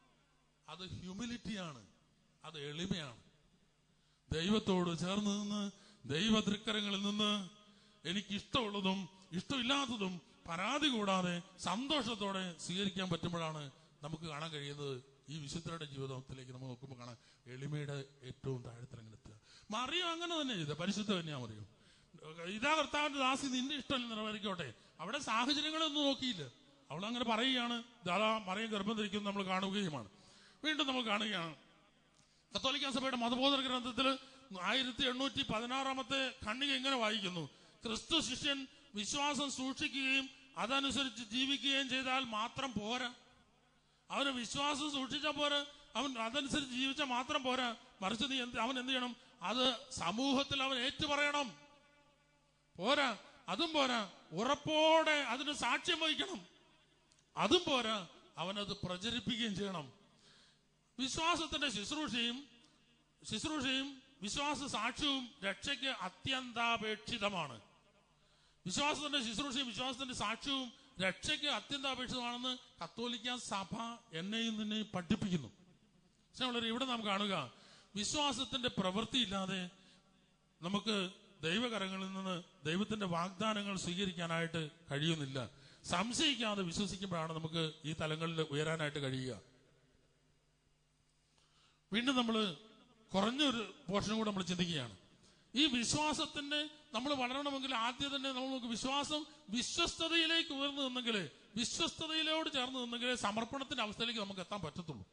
അത് ഹ്യൂമിലിറ്റിയാണ് അത് എളിമയാണ് ദൈവത്തോട് ചേർന്ന് നിന്ന് ദൈവതൃക്കരങ്ങളിൽ നിന്ന് എനിക്ക് ഇഷ്ടമുള്ളതും ഇഷ്ടമില്ലാത്തതും പരാതി കൂടാതെ സന്തോഷത്തോടെ സ്വീകരിക്കാൻ പറ്റുമ്പോഴാണ് നമുക്ക് കാണാൻ കഴിയുന്നത് ഈ വിശുദ്ധരുടെ ജീവിതത്തിലേക്ക് നമ്മൾ നോക്കുമ്പോൾ കാണാൻ എളിമയുടെ ഏറ്റവും താഴത്തിലങ്ങനെ എത്തുക മറിയം അങ്ങനെ തന്നെ ചെയ്ത പരിശുദ്ധ തന്നെയാ മറിയും ഇതാ കർത്താവിന്റെ ദാസി നിന്റെ ഇഷ്ടം നിറവേറിക്കോട്ടെ അവിടെ സാഹചര്യങ്ങളൊന്നും നോക്കിയില്ല അവൾ അങ്ങനെ പറയുകയാണ് ദാദാ മറിയം ഗർഭം ധരിക്കുന്നത് നമ്മൾ കാണുകയുമാണ് വീണ്ടും നമ്മൾ കാണുകയാണ് കത്തോലിക്ക സഭയുടെ മതബോധന ഗ്രന്ഥത്തിൽ ആയിരത്തി എണ്ണൂറ്റി പതിനാറാമത്തെ ഖണ്ഡിക ഇങ്ങനെ വായിക്കുന്നു ക്രിസ്തു ശിഷ്യൻ വിശ്വാസം സൂക്ഷിക്കുകയും അതനുസരിച്ച് ജീവിക്കുകയും ചെയ്താൽ മാത്രം പോരാ അവന് വിശ്വാസം സൂക്ഷിച്ചാൽ പോരാ അവൻ അതനുസരിച്ച് ജീവിച്ചാൽ മാത്രം പോരാ മറിച്ച് നീ എന്ത് അവൻ എന്ത് ചെയ്യണം അത് സമൂഹത്തിൽ അവൻ ഏറ്റുപറയണം പോരാ അതും പോരാ ഉറപ്പോടെ അതിന് സാക്ഷ്യം വഹിക്കണം അതും പോരാ അവനത് പ്രചരിപ്പിക്കുകയും ചെയ്യണം വിശ്വാസത്തിന്റെ ശുശ്രൂഷയും ശുശ്രൂഷയും വിശ്വാസ സാക്ഷ്യവും രക്ഷയ്ക്ക് അത്യന്താപേക്ഷിതമാണ് വിശ്വാസത്തിന്റെ ശുശ്രൂഷയും വിശ്വാസത്തിന്റെ സാക്ഷ്യവും രക്ഷയ്ക്ക് അത്യന്താപേക്ഷിതമാണെന്ന് കത്തോലിക്ക സഭ എന്നെയും നിന്നെയും പഠിപ്പിക്കുന്നു പക്ഷേ ഇവിടെ നാം കാണുക വിശ്വാസത്തിന്റെ പ്രവൃത്തി ഇല്ലാതെ നമുക്ക് ദൈവകരങ്ങളിൽ നിന്ന് ദൈവത്തിന്റെ വാഗ്ദാനങ്ങൾ സ്വീകരിക്കാനായിട്ട് കഴിയുന്നില്ല സംശയിക്കാതെ വിശ്വസിക്കുമ്പോഴാണ് നമുക്ക് ഈ തലങ്ങളിൽ ഉയരാനായിട്ട് കഴിയുക വീണ്ടും നമ്മൾ കുറഞ്ഞൊരു പോർഷനും കൂടെ നമ്മൾ ചിന്തിക്കുകയാണ് ഈ വിശ്വാസത്തിന്റെ നമ്മൾ വളരണമെങ്കിൽ ആദ്യം തന്നെ നമ്മൾ നമുക്ക് വിശ്വാസം വിശ്വസ്തതയിലേക്ക് ഉയർന്നു നിന്നെങ്കിൽ വിശ്വസ്തതയിലോട് ചേർന്ന് നിന്നെങ്കിൽ സമർപ്പണത്തിന്റെ അവസ്ഥയിലേക്ക് നമുക്ക് എത്താൻ പറ്റത്തുള്ളൂ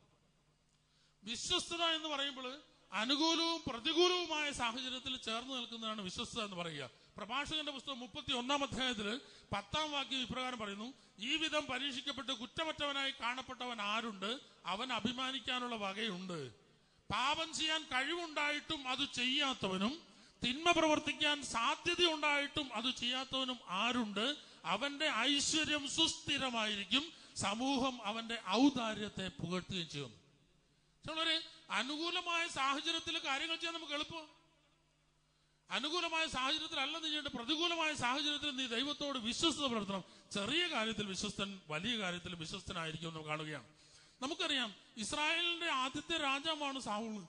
വിശ്വസ്തത എന്ന് പറയുമ്പോൾ അനുകൂലവും പ്രതികൂലവുമായ സാഹചര്യത്തിൽ ചേർന്ന് നിൽക്കുന്നതാണ് വിശ്വസ്തത എന്ന് പറയുക പ്രഭാഷകന്റെ പുസ്തകം മുപ്പത്തി ഒന്നാം അധ്യായത്തിൽ പത്താം വാക്യം ഇപ്രകാരം പറയുന്നു ഈ വിധം പരീക്ഷിക്കപ്പെട്ട് കുറ്റമറ്റവനായി കാണപ്പെട്ടവൻ ആരുണ്ട് അവൻ അഭിമാനിക്കാനുള്ള വകയുണ്ട് പാപം ചെയ്യാൻ കഴിവുണ്ടായിട്ടും അത് ചെയ്യാത്തവനും തിന്മ പ്രവർത്തിക്കാൻ സാധ്യതയുണ്ടായിട്ടും അത് ചെയ്യാത്തവനും ആരുണ്ട് അവന്റെ ഐശ്വര്യം സുസ്ഥിരമായിരിക്കും സമൂഹം അവന്റെ ഔദാര്യത്തെ പുകഴ്ത്തുകയും ചെയ്യുന്നു ചിലര് അനുകൂലമായ സാഹചര്യത്തിൽ കാര്യങ്ങൾ ചെയ്യാൻ നമുക്ക് എളുപ്പം അനുകൂലമായ സാഹചര്യത്തിൽ അല്ല നീ ചെയ്യേണ്ടത് പ്രതികൂലമായ സാഹചര്യത്തിൽ നീ ദൈവത്തോട് വിശ്വസ്തത പുലർത്തണം ചെറിയ കാര്യത്തിൽ വിശ്വസ്തൻ വലിയ കാര്യത്തിൽ വിശ്വസ്തനായിരിക്കും എന്ന് കാണുകയാണ് നമുക്കറിയാം ഇസ്രായേലിന്റെ ആദ്യത്തെ രാജാവാണ് സാവൂള്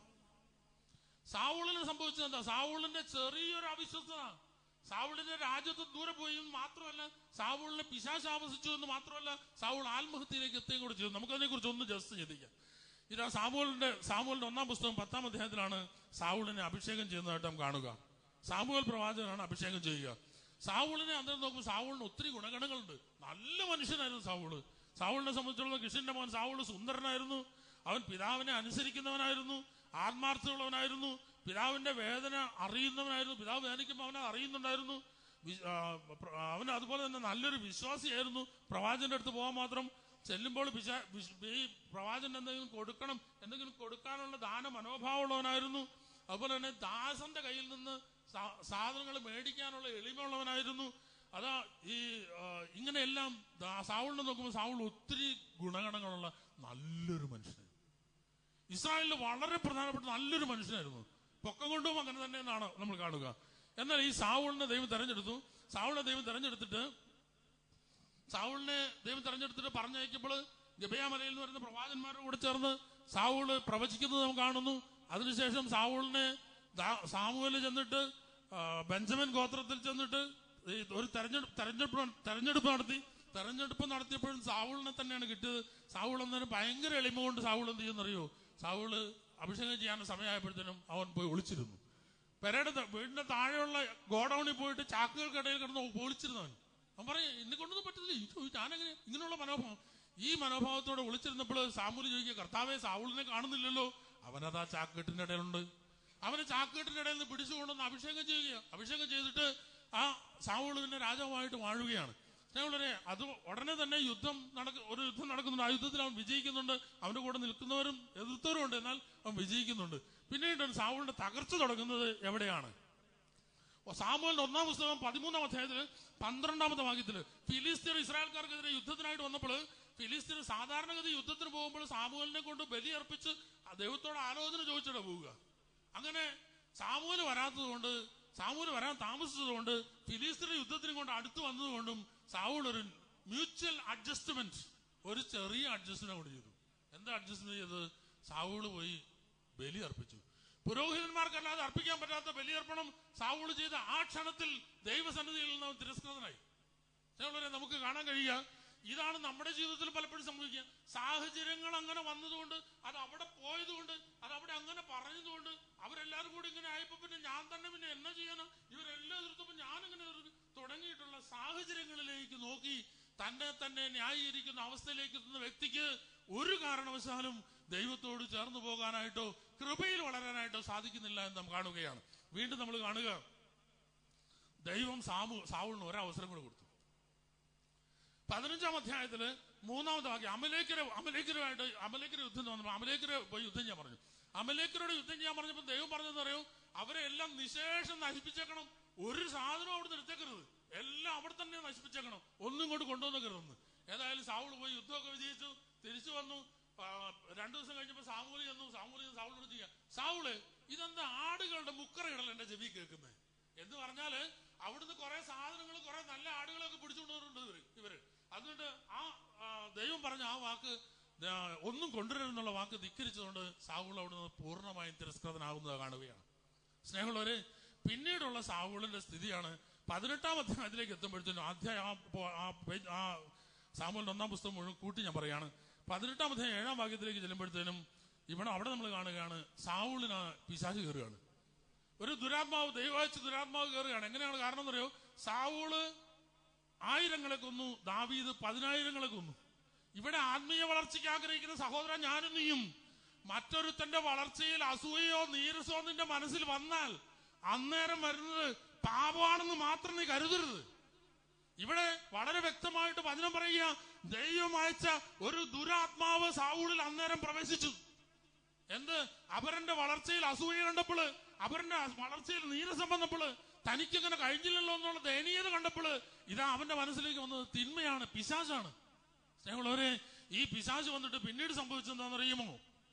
സാവൂളിന് സംഭവിച്ചത് എന്താ സാവൂളിന്റെ ചെറിയൊരു അവിശ്വസ്തത സാവൂളിന്റെ രാജ്യത്ത് ദൂരെ പോയി എന്ന് മാത്രമല്ല സാവൂളിനെ പിശാശ് ആവസിച്ചു എന്ന് മാത്രമല്ല സാവൂൾ ആത്മഹത്യയിലേക്ക് എത്തുകയും കൂടെ ചെയ്തു നമുക്കതിനെ കുറിച്ച് ഒന്ന് ജസ്റ്റ് ചിന്തിക്കാം ഇതാ സാമൂലിന്റെ സാമൂലിന്റെ ഒന്നാം പുസ്തകം പത്താം അധ്യായത്തിലാണ് സാവൂളിനെ അഭിഷേകം ചെയ്യുന്നതായിട്ട് നാം കാണുക സാമൂഹൽ പ്രവാചകനാണ് അഭിഷേകം ചെയ്യുക സാവൂളിനെ അന്നേരം നോക്കുമ്പോൾ സാവൂളിന് ഒത്തിരി ഗുണഗണങ്ങളുണ്ട് നല്ല മനുഷ്യനായിരുന്നു സാവൂള് സാവൂളിനെ സംബന്ധിച്ചുള്ള കൃഷ്ണന്റെ മോൻ സാവൂള് സുന്ദരനായിരുന്നു അവൻ പിതാവിനെ അനുസരിക്കുന്നവനായിരുന്നു ആത്മാർത്ഥമുള്ളവനായിരുന്നു പിതാവിന്റെ വേദന അറിയുന്നവനായിരുന്നു പിതാവ് വേദനിക്കുമ്പോൾ അവനെ അറിയുന്നുണ്ടായിരുന്നു വി- ആ, പ്ര- അവൻ അതുപോലെ തന്നെ നല്ലൊരു വിശ്വാസിയായിരുന്നു പ്രവാചകന്റെ അടുത്ത് പോകാൻ മാത്രം ചെല്ലുമ്പോൾ പിശാ- വിശ്- ഈ പ്രവാചകൻ എന്തെങ്കിലും കൊടുക്കണം എന്തെങ്കിലും കൊടുക്കാനുള്ള ദാന മനോഭാവമുള്ളവനായിരുന്നു അതുപോലെ തന്നെ ദാസന്റെ കയ്യിൽ നിന്ന് സാ- സാധനങ്ങൾ മേടിക്കാനുള്ള എളിമയുള്ളവനായിരുന്നു അതാ ഈ ആ, ഇങ്ങനെയെല്ലാം ദാ- സാവൂളിനെ നോക്കുമ്പോൾ സാവൂൾ ഒത്തിരി ഗുണഗണങ്ങളുള്ള നല്ലൊരു മനുഷ്യനായിരുന്നു ഇസ്രായേലിൽ വളരെ പ്രധാനപ്പെട്ട നല്ലൊരു മനുഷ്യനായിരുന്നു പൊക്കം കൊണ്ടും അങ്ങനെ തന്നെ എന്നാണ് നമ്മൾ കാണുക എന്നാൽ ഈ സാവൂളിനെ ദൈവം തെരഞ്ഞെടുത്തു സാവൂളിനെ ദൈവം തെരഞ്ഞെടുത്തിട്ട് സാവൂളിനെ ദൈവം തെരഞ്ഞെടുത്തിട്ട് പറഞ്ഞയക്കുമ്പോൾ ഗബയാമലയിൽ നിന്ന് വരുന്ന പ്രവാചന്മാരുടെ കൂടെ ചേർന്ന് സാവൂള് പ്രവചിക്കുന്നത് നാം കാണുന്നു അതിനുശേഷം സാവൂളിനെ ദാ- സാമുവേല് ചെന്നിട്ട് ആ, ബെഞ്ചമിൻ ഗോത്രത്തിൽ ചെന്നിട്ട് ഈ ഒരു തെരഞ്ഞെടുപ്പ് തെരഞ്ഞെടുപ്പ് തെരഞ്ഞെടുപ്പ് നടത്തി തെരഞ്ഞെടുപ്പ് നടത്തിയപ്പോഴും സാവൂളിനെ തന്നെയാണ് കിട്ടിയത് സാവൂൾ എന്നതിന് ഭയങ്കര എളിമ കൊണ്ട് സാവൂൾ എന്ത് ചെയ്യുന്നറിയോ സാവൂള് അഭിഷേകം ചെയ്യാൻ സമയമായപ്പോഴത്തേനും അവൻ പോയി ഒളിച്ചിരുന്നു പെരയുടെ ത- വീടിന്റെ താഴെയുള്ള ഗോഡൌണിൽ പോയിട്ട് ചാക്കുകൾക്കിടയിൽ കിടന്ന് ഒളിച്ചിരുന്നവൻ അവൻ പറയും എന്നെ കൊണ്ടൊന്നും പറ്റത്തില്ല ഇത് ഞാനെങ്ങനെ ഇങ്ങനെയുള്ള മനോഭാവം ഈ മനോഭാവത്തോടെ ഒളിച്ചിരുന്നപ്പോൾ സാമൂല് ചോദിക്കുക കർത്താവെ സാവൂളിനെ കാണുന്നില്ലല്ലോ അവനതാ ചാക്കുകെട്ടിന്റെ ഇടയിലുണ്ട് അവന് ചാക്കുകെട്ടിന്റെ ഇടയിൽ നിന്ന് പിടിച്ചുകൊണ്ടൊന്ന് അഭിഷേകം ചെയ്യുക അഭിഷേകം ചെയ്തിട്ട് ആ സാവൂള് പിന്നെ രാജാവായിട്ട് വാഴുകയാണ് സ്നേഹമുള്ളവരെ അത് ഉടനെ തന്നെ യുദ്ധം നടക്ക ഒരു യുദ്ധം നടക്കുന്നുണ്ട് ആ യുദ്ധത്തിൽ അവൻ വിജയിക്കുന്നുണ്ട് അവന്റെ കൂടെ നിൽക്കുന്നവരും എതിർത്തവരും ഉണ്ട് എന്നാൽ അവൻ വിജയിക്കുന്നുണ്ട് പിന്നീട് സാവൂളിന്റെ തകർച്ച തുടങ്ങുന്നത് എവിടെയാണ് ഓ, സാമുവേലിന്റെ ഒന്നാം പുസ്തകം പതിമൂന്നാം അധ്യായത്തില് പന്ത്രണ്ടാമത്തെ വാക്യത്തില് ഫിലിസ്തീൻ ഇസ്രായേൽക്കാർക്കെതിരെ യുദ്ധത്തിനായിട്ട് വന്നപ്പോൾ ഫിലിസ്തീൻ സാധാരണഗതി യുദ്ധത്തിന് പോകുമ്പോൾ സാമുവേലിനെ കൊണ്ട് ബലി അർപ്പിച്ച് ആ ദൈവത്തോട് ആലോചന ചോദിച്ചിട്ട് പോവുക അങ്ങനെ സാമൂല് വരാത്തത് കൊണ്ട് സാമൂല് വരാൻ താമസിച്ചത് കൊണ്ട് ഫിലിസ്തീൻ യുദ്ധത്തിന് കൊണ്ട് അടുത്ത് വന്നതുകൊണ്ടും സാവൂൾ ഒരു മ്യൂച്വൽ അഡ്ജസ്റ്റ്മെന്റ് ഒരു ചെറിയ അഡ്ജസ്റ്റ്മെന്റ് കൊണ്ട് ചെയ്തു എന്താ അഡ്ജസ്റ്റ്മെന്റ് ചെയ്തത് സാവൂള് പോയി ബലി അർപ്പിച്ചു പുരോഹിതന്മാർക്കല്ലാതെ അർപ്പിക്കാൻ പറ്റാത്ത ബലിയർപ്പണം സാവൂള് ചെയ്ത ആ ക്ഷണത്തിൽ ദൈവസന്നിധിയിൽ നിന്ന് അവൻ തിരസ്കൃതനായി സ്നേഹമുള്ളവരെ നമുക്ക് കാണാൻ കഴിയുക ഇതാണ് നമ്മുടെ ജീവിതത്തിൽ പലപ്പോഴും സംഭവിക്കുക സാഹചര്യങ്ങൾ അങ്ങനെ വന്നതുകൊണ്ട് അത് അവിടെ പോയതുകൊണ്ട് അത് അവിടെ അങ്ങനെ പറഞ്ഞതുകൊണ്ട് അവരെല്ലാരും കൂടി ഇങ്ങനെ ആയപ്പോ പിന്നെ ഞാൻ തന്നെ പിന്നെ എന്നാ ചെയ്യാനാ ഇവരെല്ലാം എതിർത്തപ്പോ ഞാൻ ഇങ്ങനെ എതിർക്കും തുടങ്ങിയിട്ടുള്ള സാഹചര്യങ്ങളിലേക്ക് നോക്കി തന്നെ തന്നെ ന്യായീകരിക്കുന്ന അവസ്ഥയിലേക്ക് എത്തുന്ന വ്യക്തിക്ക് ഒരു കാരണവശാലും ദൈവത്തോട് ചേർന്ന് പോകാനായിട്ടോ കൃപയിൽ വളരാനായിട്ടോ സാധിക്കുന്നില്ല എന്ന് നാം കാണുകയാണ് വീണ്ടും നമ്മൾ കാണുക ദൈവം സാമു സാവുളിന് ഒരവസരം കൂടെ കൊടുത്തു പതിനഞ്ചാം അധ്യായത്തില് മൂന്നാമത്തെ വാക്യം അമലേക്കര അമലേക്കരുമായിട്ട് അമലേക്കര യുദ്ധം വന്നപ്പോൾ അമലേക്കര പോയി യുദ്ധം ചെയ്യാൻ പറഞ്ഞു അമലേക്കരോട് യുദ്ധം ചെയ്യാൻ പറഞ്ഞപ്പോൾ ദൈവം പറഞ്ഞതെന്ന് അറിയോ അവരെ എല്ലാം നിശേഷം നശിപ്പിച്ചേക്കണം ഒരു സാധനവും അവിടെ നിർത്തേക്കരുത് എല്ലാം അവിടെ തന്നെ നശിപ്പിച്ചേക്കണം ഒന്നും കൊണ്ട് കൊണ്ടുവന്നേക്കരുതെന്ന് ഏതായാലും സാവുൾ പോയി യുദ്ധമൊക്കെ വിജയിച്ചു തിരിച്ചു വന്നു ആ, രണ്ടു ദിവസം കഴിഞ്ഞപ്പോ സാമൂലി ചെന്നു സാമൂലി സാവുളിനോട് ചെയ്യാം സാവുള് ഇതെന്താ ആടുകളുടെ മുക്കറയിടൽ എന്റെ ചെവി കേൾക്കുന്നത് എന്ന് പറഞ്ഞാല് അവിടുന്ന് കുറെ സാധനങ്ങൾ കുറെ നല്ല ആടുകളൊക്കെ പിടിച്ചുകൊണ്ടുവരുന്നുണ്ട് ഇവര് ഇവര് അതുകൊണ്ട് ആ ആ, ദൈവം പറഞ്ഞ ആ വാക്ക് ആ, ഒന്നും കൊണ്ടുവരുന്നുള്ള വാക്ക് ധിക്കരിച്ചുകൊണ്ട് സാവുൾ അവിടുന്ന് പൂർണ്ണമായും തിരസ്കൃതനാകുന്നത് കാണുകയാണ് സ്നേഹമുള്ളവരെ പിന്നീടുള്ള സാവുളിന്റെ സ്ഥിതിയാണ് പതിനെട്ടാം അധ്യായത്തിലേക്ക് എത്തുമ്പോഴത്തേനും അധ്യായം ആ പോ- ആ പേ- ആ സാമൂലിന്റെ ഒന്നാം പുസ്തകം മുഴുവൻ കൂട്ടി ഞാൻ പറയാണ് പതിനെട്ടാം അധ്യായം ഏഴാം ഭാഗ്യത്തിലേക്ക് ചെല്ലുമ്പോഴത്തേനും ഇവിടെ അവിടെ നമ്മൾ കാണുകയാണ് സാവുളിന് പിശാച് കയറുകയാണ് ഒരു ദുരാത്മാവ് ദൈവാഴ്ച ദുരാത്മാവ് കയറുകയാണ് എങ്ങനെയാണ് കാരണം എന്നറിയോ സാവൂള് ആയിരങ്ങളെ കൊന്നു ദാവീദ് പതിനായിരങ്ങളെ കൊന്നു ഇവിടെ ആത്മീയ വളർച്ചയ്ക്ക് ആഗ്രഹിക്കുന്ന സഹോദരൻ ഞാനും നീയും മറ്റൊരുത്തന്റെ വളർച്ചയിൽ അസൂയയോ നീരസോ നിന്റെ മനസ്സിൽ വന്നാൽ അന്നേരം വരുന്നത് പാപമാണെന്ന് മാത്രം നീ കരുതരുത് ഇവിടെ വളരെ വ്യക്തമായിട്ട് വചനം പറയുക ദൈവം അയച്ച ഒരു ദുരാത്മാവ് സാവൂളിൽ അന്നേരം പ്രവേശിച്ചു എന്ത് അവരന്റെ വളർച്ചയിൽ അസൂയ കണ്ടപ്പോള് അവരുടെ വളർച്ചയിൽ നീരസം വന്നപ്പോള് തനിക്കങ്ങനെ കഴിഞ്ഞില്ലല്ലോ എന്നുള്ള ദയനീയത കണ്ടപ്പോള് ഇതാ അവന്റെ മനസ്സിലേക്ക് വന്നത് തിന്മയാണ് പിശാചാണ് സ്നേഹമുള്ളവരെ ഈ പിശാച് വന്നിട്ട് പിന്നീട് സംഭവിച്ചെന്താണെന്നറിയുമോ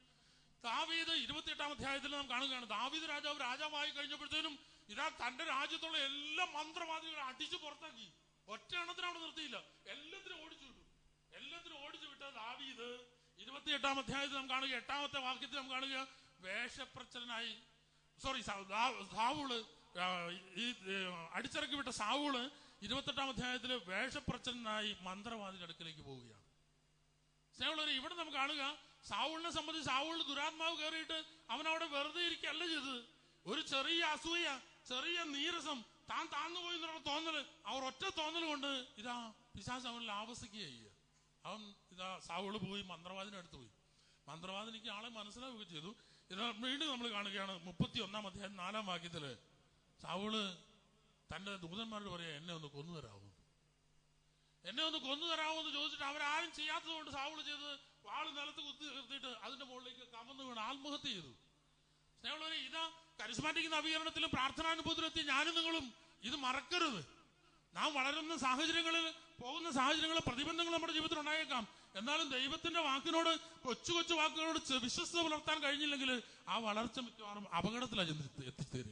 ദാവീദ് ഇരുപത്തിയെട്ടാം അധ്യായത്തിൽ നാം കാണുകയാണ് ദാവീദ് രാജാവ് രാജാവായി കഴിഞ്ഞപ്പോഴത്തേനും ഇതാ തന്റെ രാജ്യത്തുള്ള എല്ലാ മന്ത്രവാദികളെ അടിച്ചു പുറത്താക്കി ഒറ്റ എണ്ണത്തിന് അവിടെ നിർത്തിയില്ല എല്ലാത്തിനും ഓടിച്ചു വിട്ടു എല്ലാത്തിനും ഓടിച്ചു വിട്ട ദാവീദ് ഇരുപത്തിയെട്ടാം അധ്യായത്തിൽ നാം കാണുക എട്ടാമത്തെ വാക്യത്തിൽ നാം കാണുക വേഷപ്രച്ചലനായി സോറി സാവൂള് ആ, ഈ ഏ, അടിച്ചിറക്കി വിട്ട സാവൂള് ഇരുപത്തെട്ടാം അധ്യായത്തില് വേഷപ്രച്ചലനായി മന്ത്രവാദിയുടെ അടുക്കലേക്ക് പോവുകയാണ് സ്നേഹമുള്ളവരെ ഇവിടെ നമുക്ക് കാണുക സാവൂളിനെ സംബന്ധിച്ച് സാവൂളിൽ ദുരാത്മാവ് കയറിയിട്ട് അവൻ അവിടെ വെറുതെ ഇരിക്കുകയല്ല ചെയ്തത് ഒരു ചെറിയ അസൂയ ചെറിയ നീരസം താൻ താന്നു പോയി എന്നുള്ള തോന്നല് അവർ ഒറ്റ തോന്നൽ കൊണ്ട് ഇതാ പിശാസ് അവനിൽ ആവസിക്കുക ചെയ്യുക അവൻ ഇതാ സാവൂള് പോയി മന്ത്രവാദിനെ അടുത്ത് പോയി മന്ത്രവാദിനിക്ക് ആളെ മനസ്സിലാവുകയും ചെയ്തു ഇത് വീണ്ടും നമ്മൾ കാണുകയാണ് മുപ്പത്തി ഒന്നാം അധ്യായം നാലാം വാക്യത്തില് സാവൂള് തന്റെ ദൂതന്മാരോട് പറയാ എന്നെ ഒന്ന് കൊന്നു തരാമോ എന്നെ ഒന്ന് കൊന്നു തരാമോ എന്ന് ചോദിച്ചിട്ട് അവരാരും ചെയ്യാത്തത് കൊണ്ട് സാവൂള് ചെയ്തത് വാള് നിലത്ത് കുത്തി നിർത്തിയിട്ട് അതിന്റെ മുകളിലേക്ക് കമന്ന് വീണ് ആത്മഹത്യ ചെയ്തു സ്നേഹമുള്ളവരെ ഇതാ കരിസ്മാറ്റിക് നവീകരണത്തിലും പ്രാർത്ഥനാനുഭവത്തിലും എത്തിയ ഞാനും നിങ്ങളും ഇത് മറക്കരുത് നാം വളരുന്ന സാഹചര്യങ്ങളിൽ പോകുന്ന സാഹചര്യങ്ങളിൽ പ്രതിബന്ധങ്ങൾ നമ്മുടെ ജീവിതത്തിൽ ഉണ്ടായേക്കാം എന്നാലും ദൈവത്തിന്റെ വാക്കിനോട് കൊച്ചു കൊച്ചു വാക്കുകളോട് ചെ- വിശ്വസ്ത പുലർത്താൻ കഴിഞ്ഞില്ലെങ്കിൽ ആ വളർച്ച മിക്കവാറും അപകടത്തിലാണ് ചെന്ന് എത്തിച്ചേരുക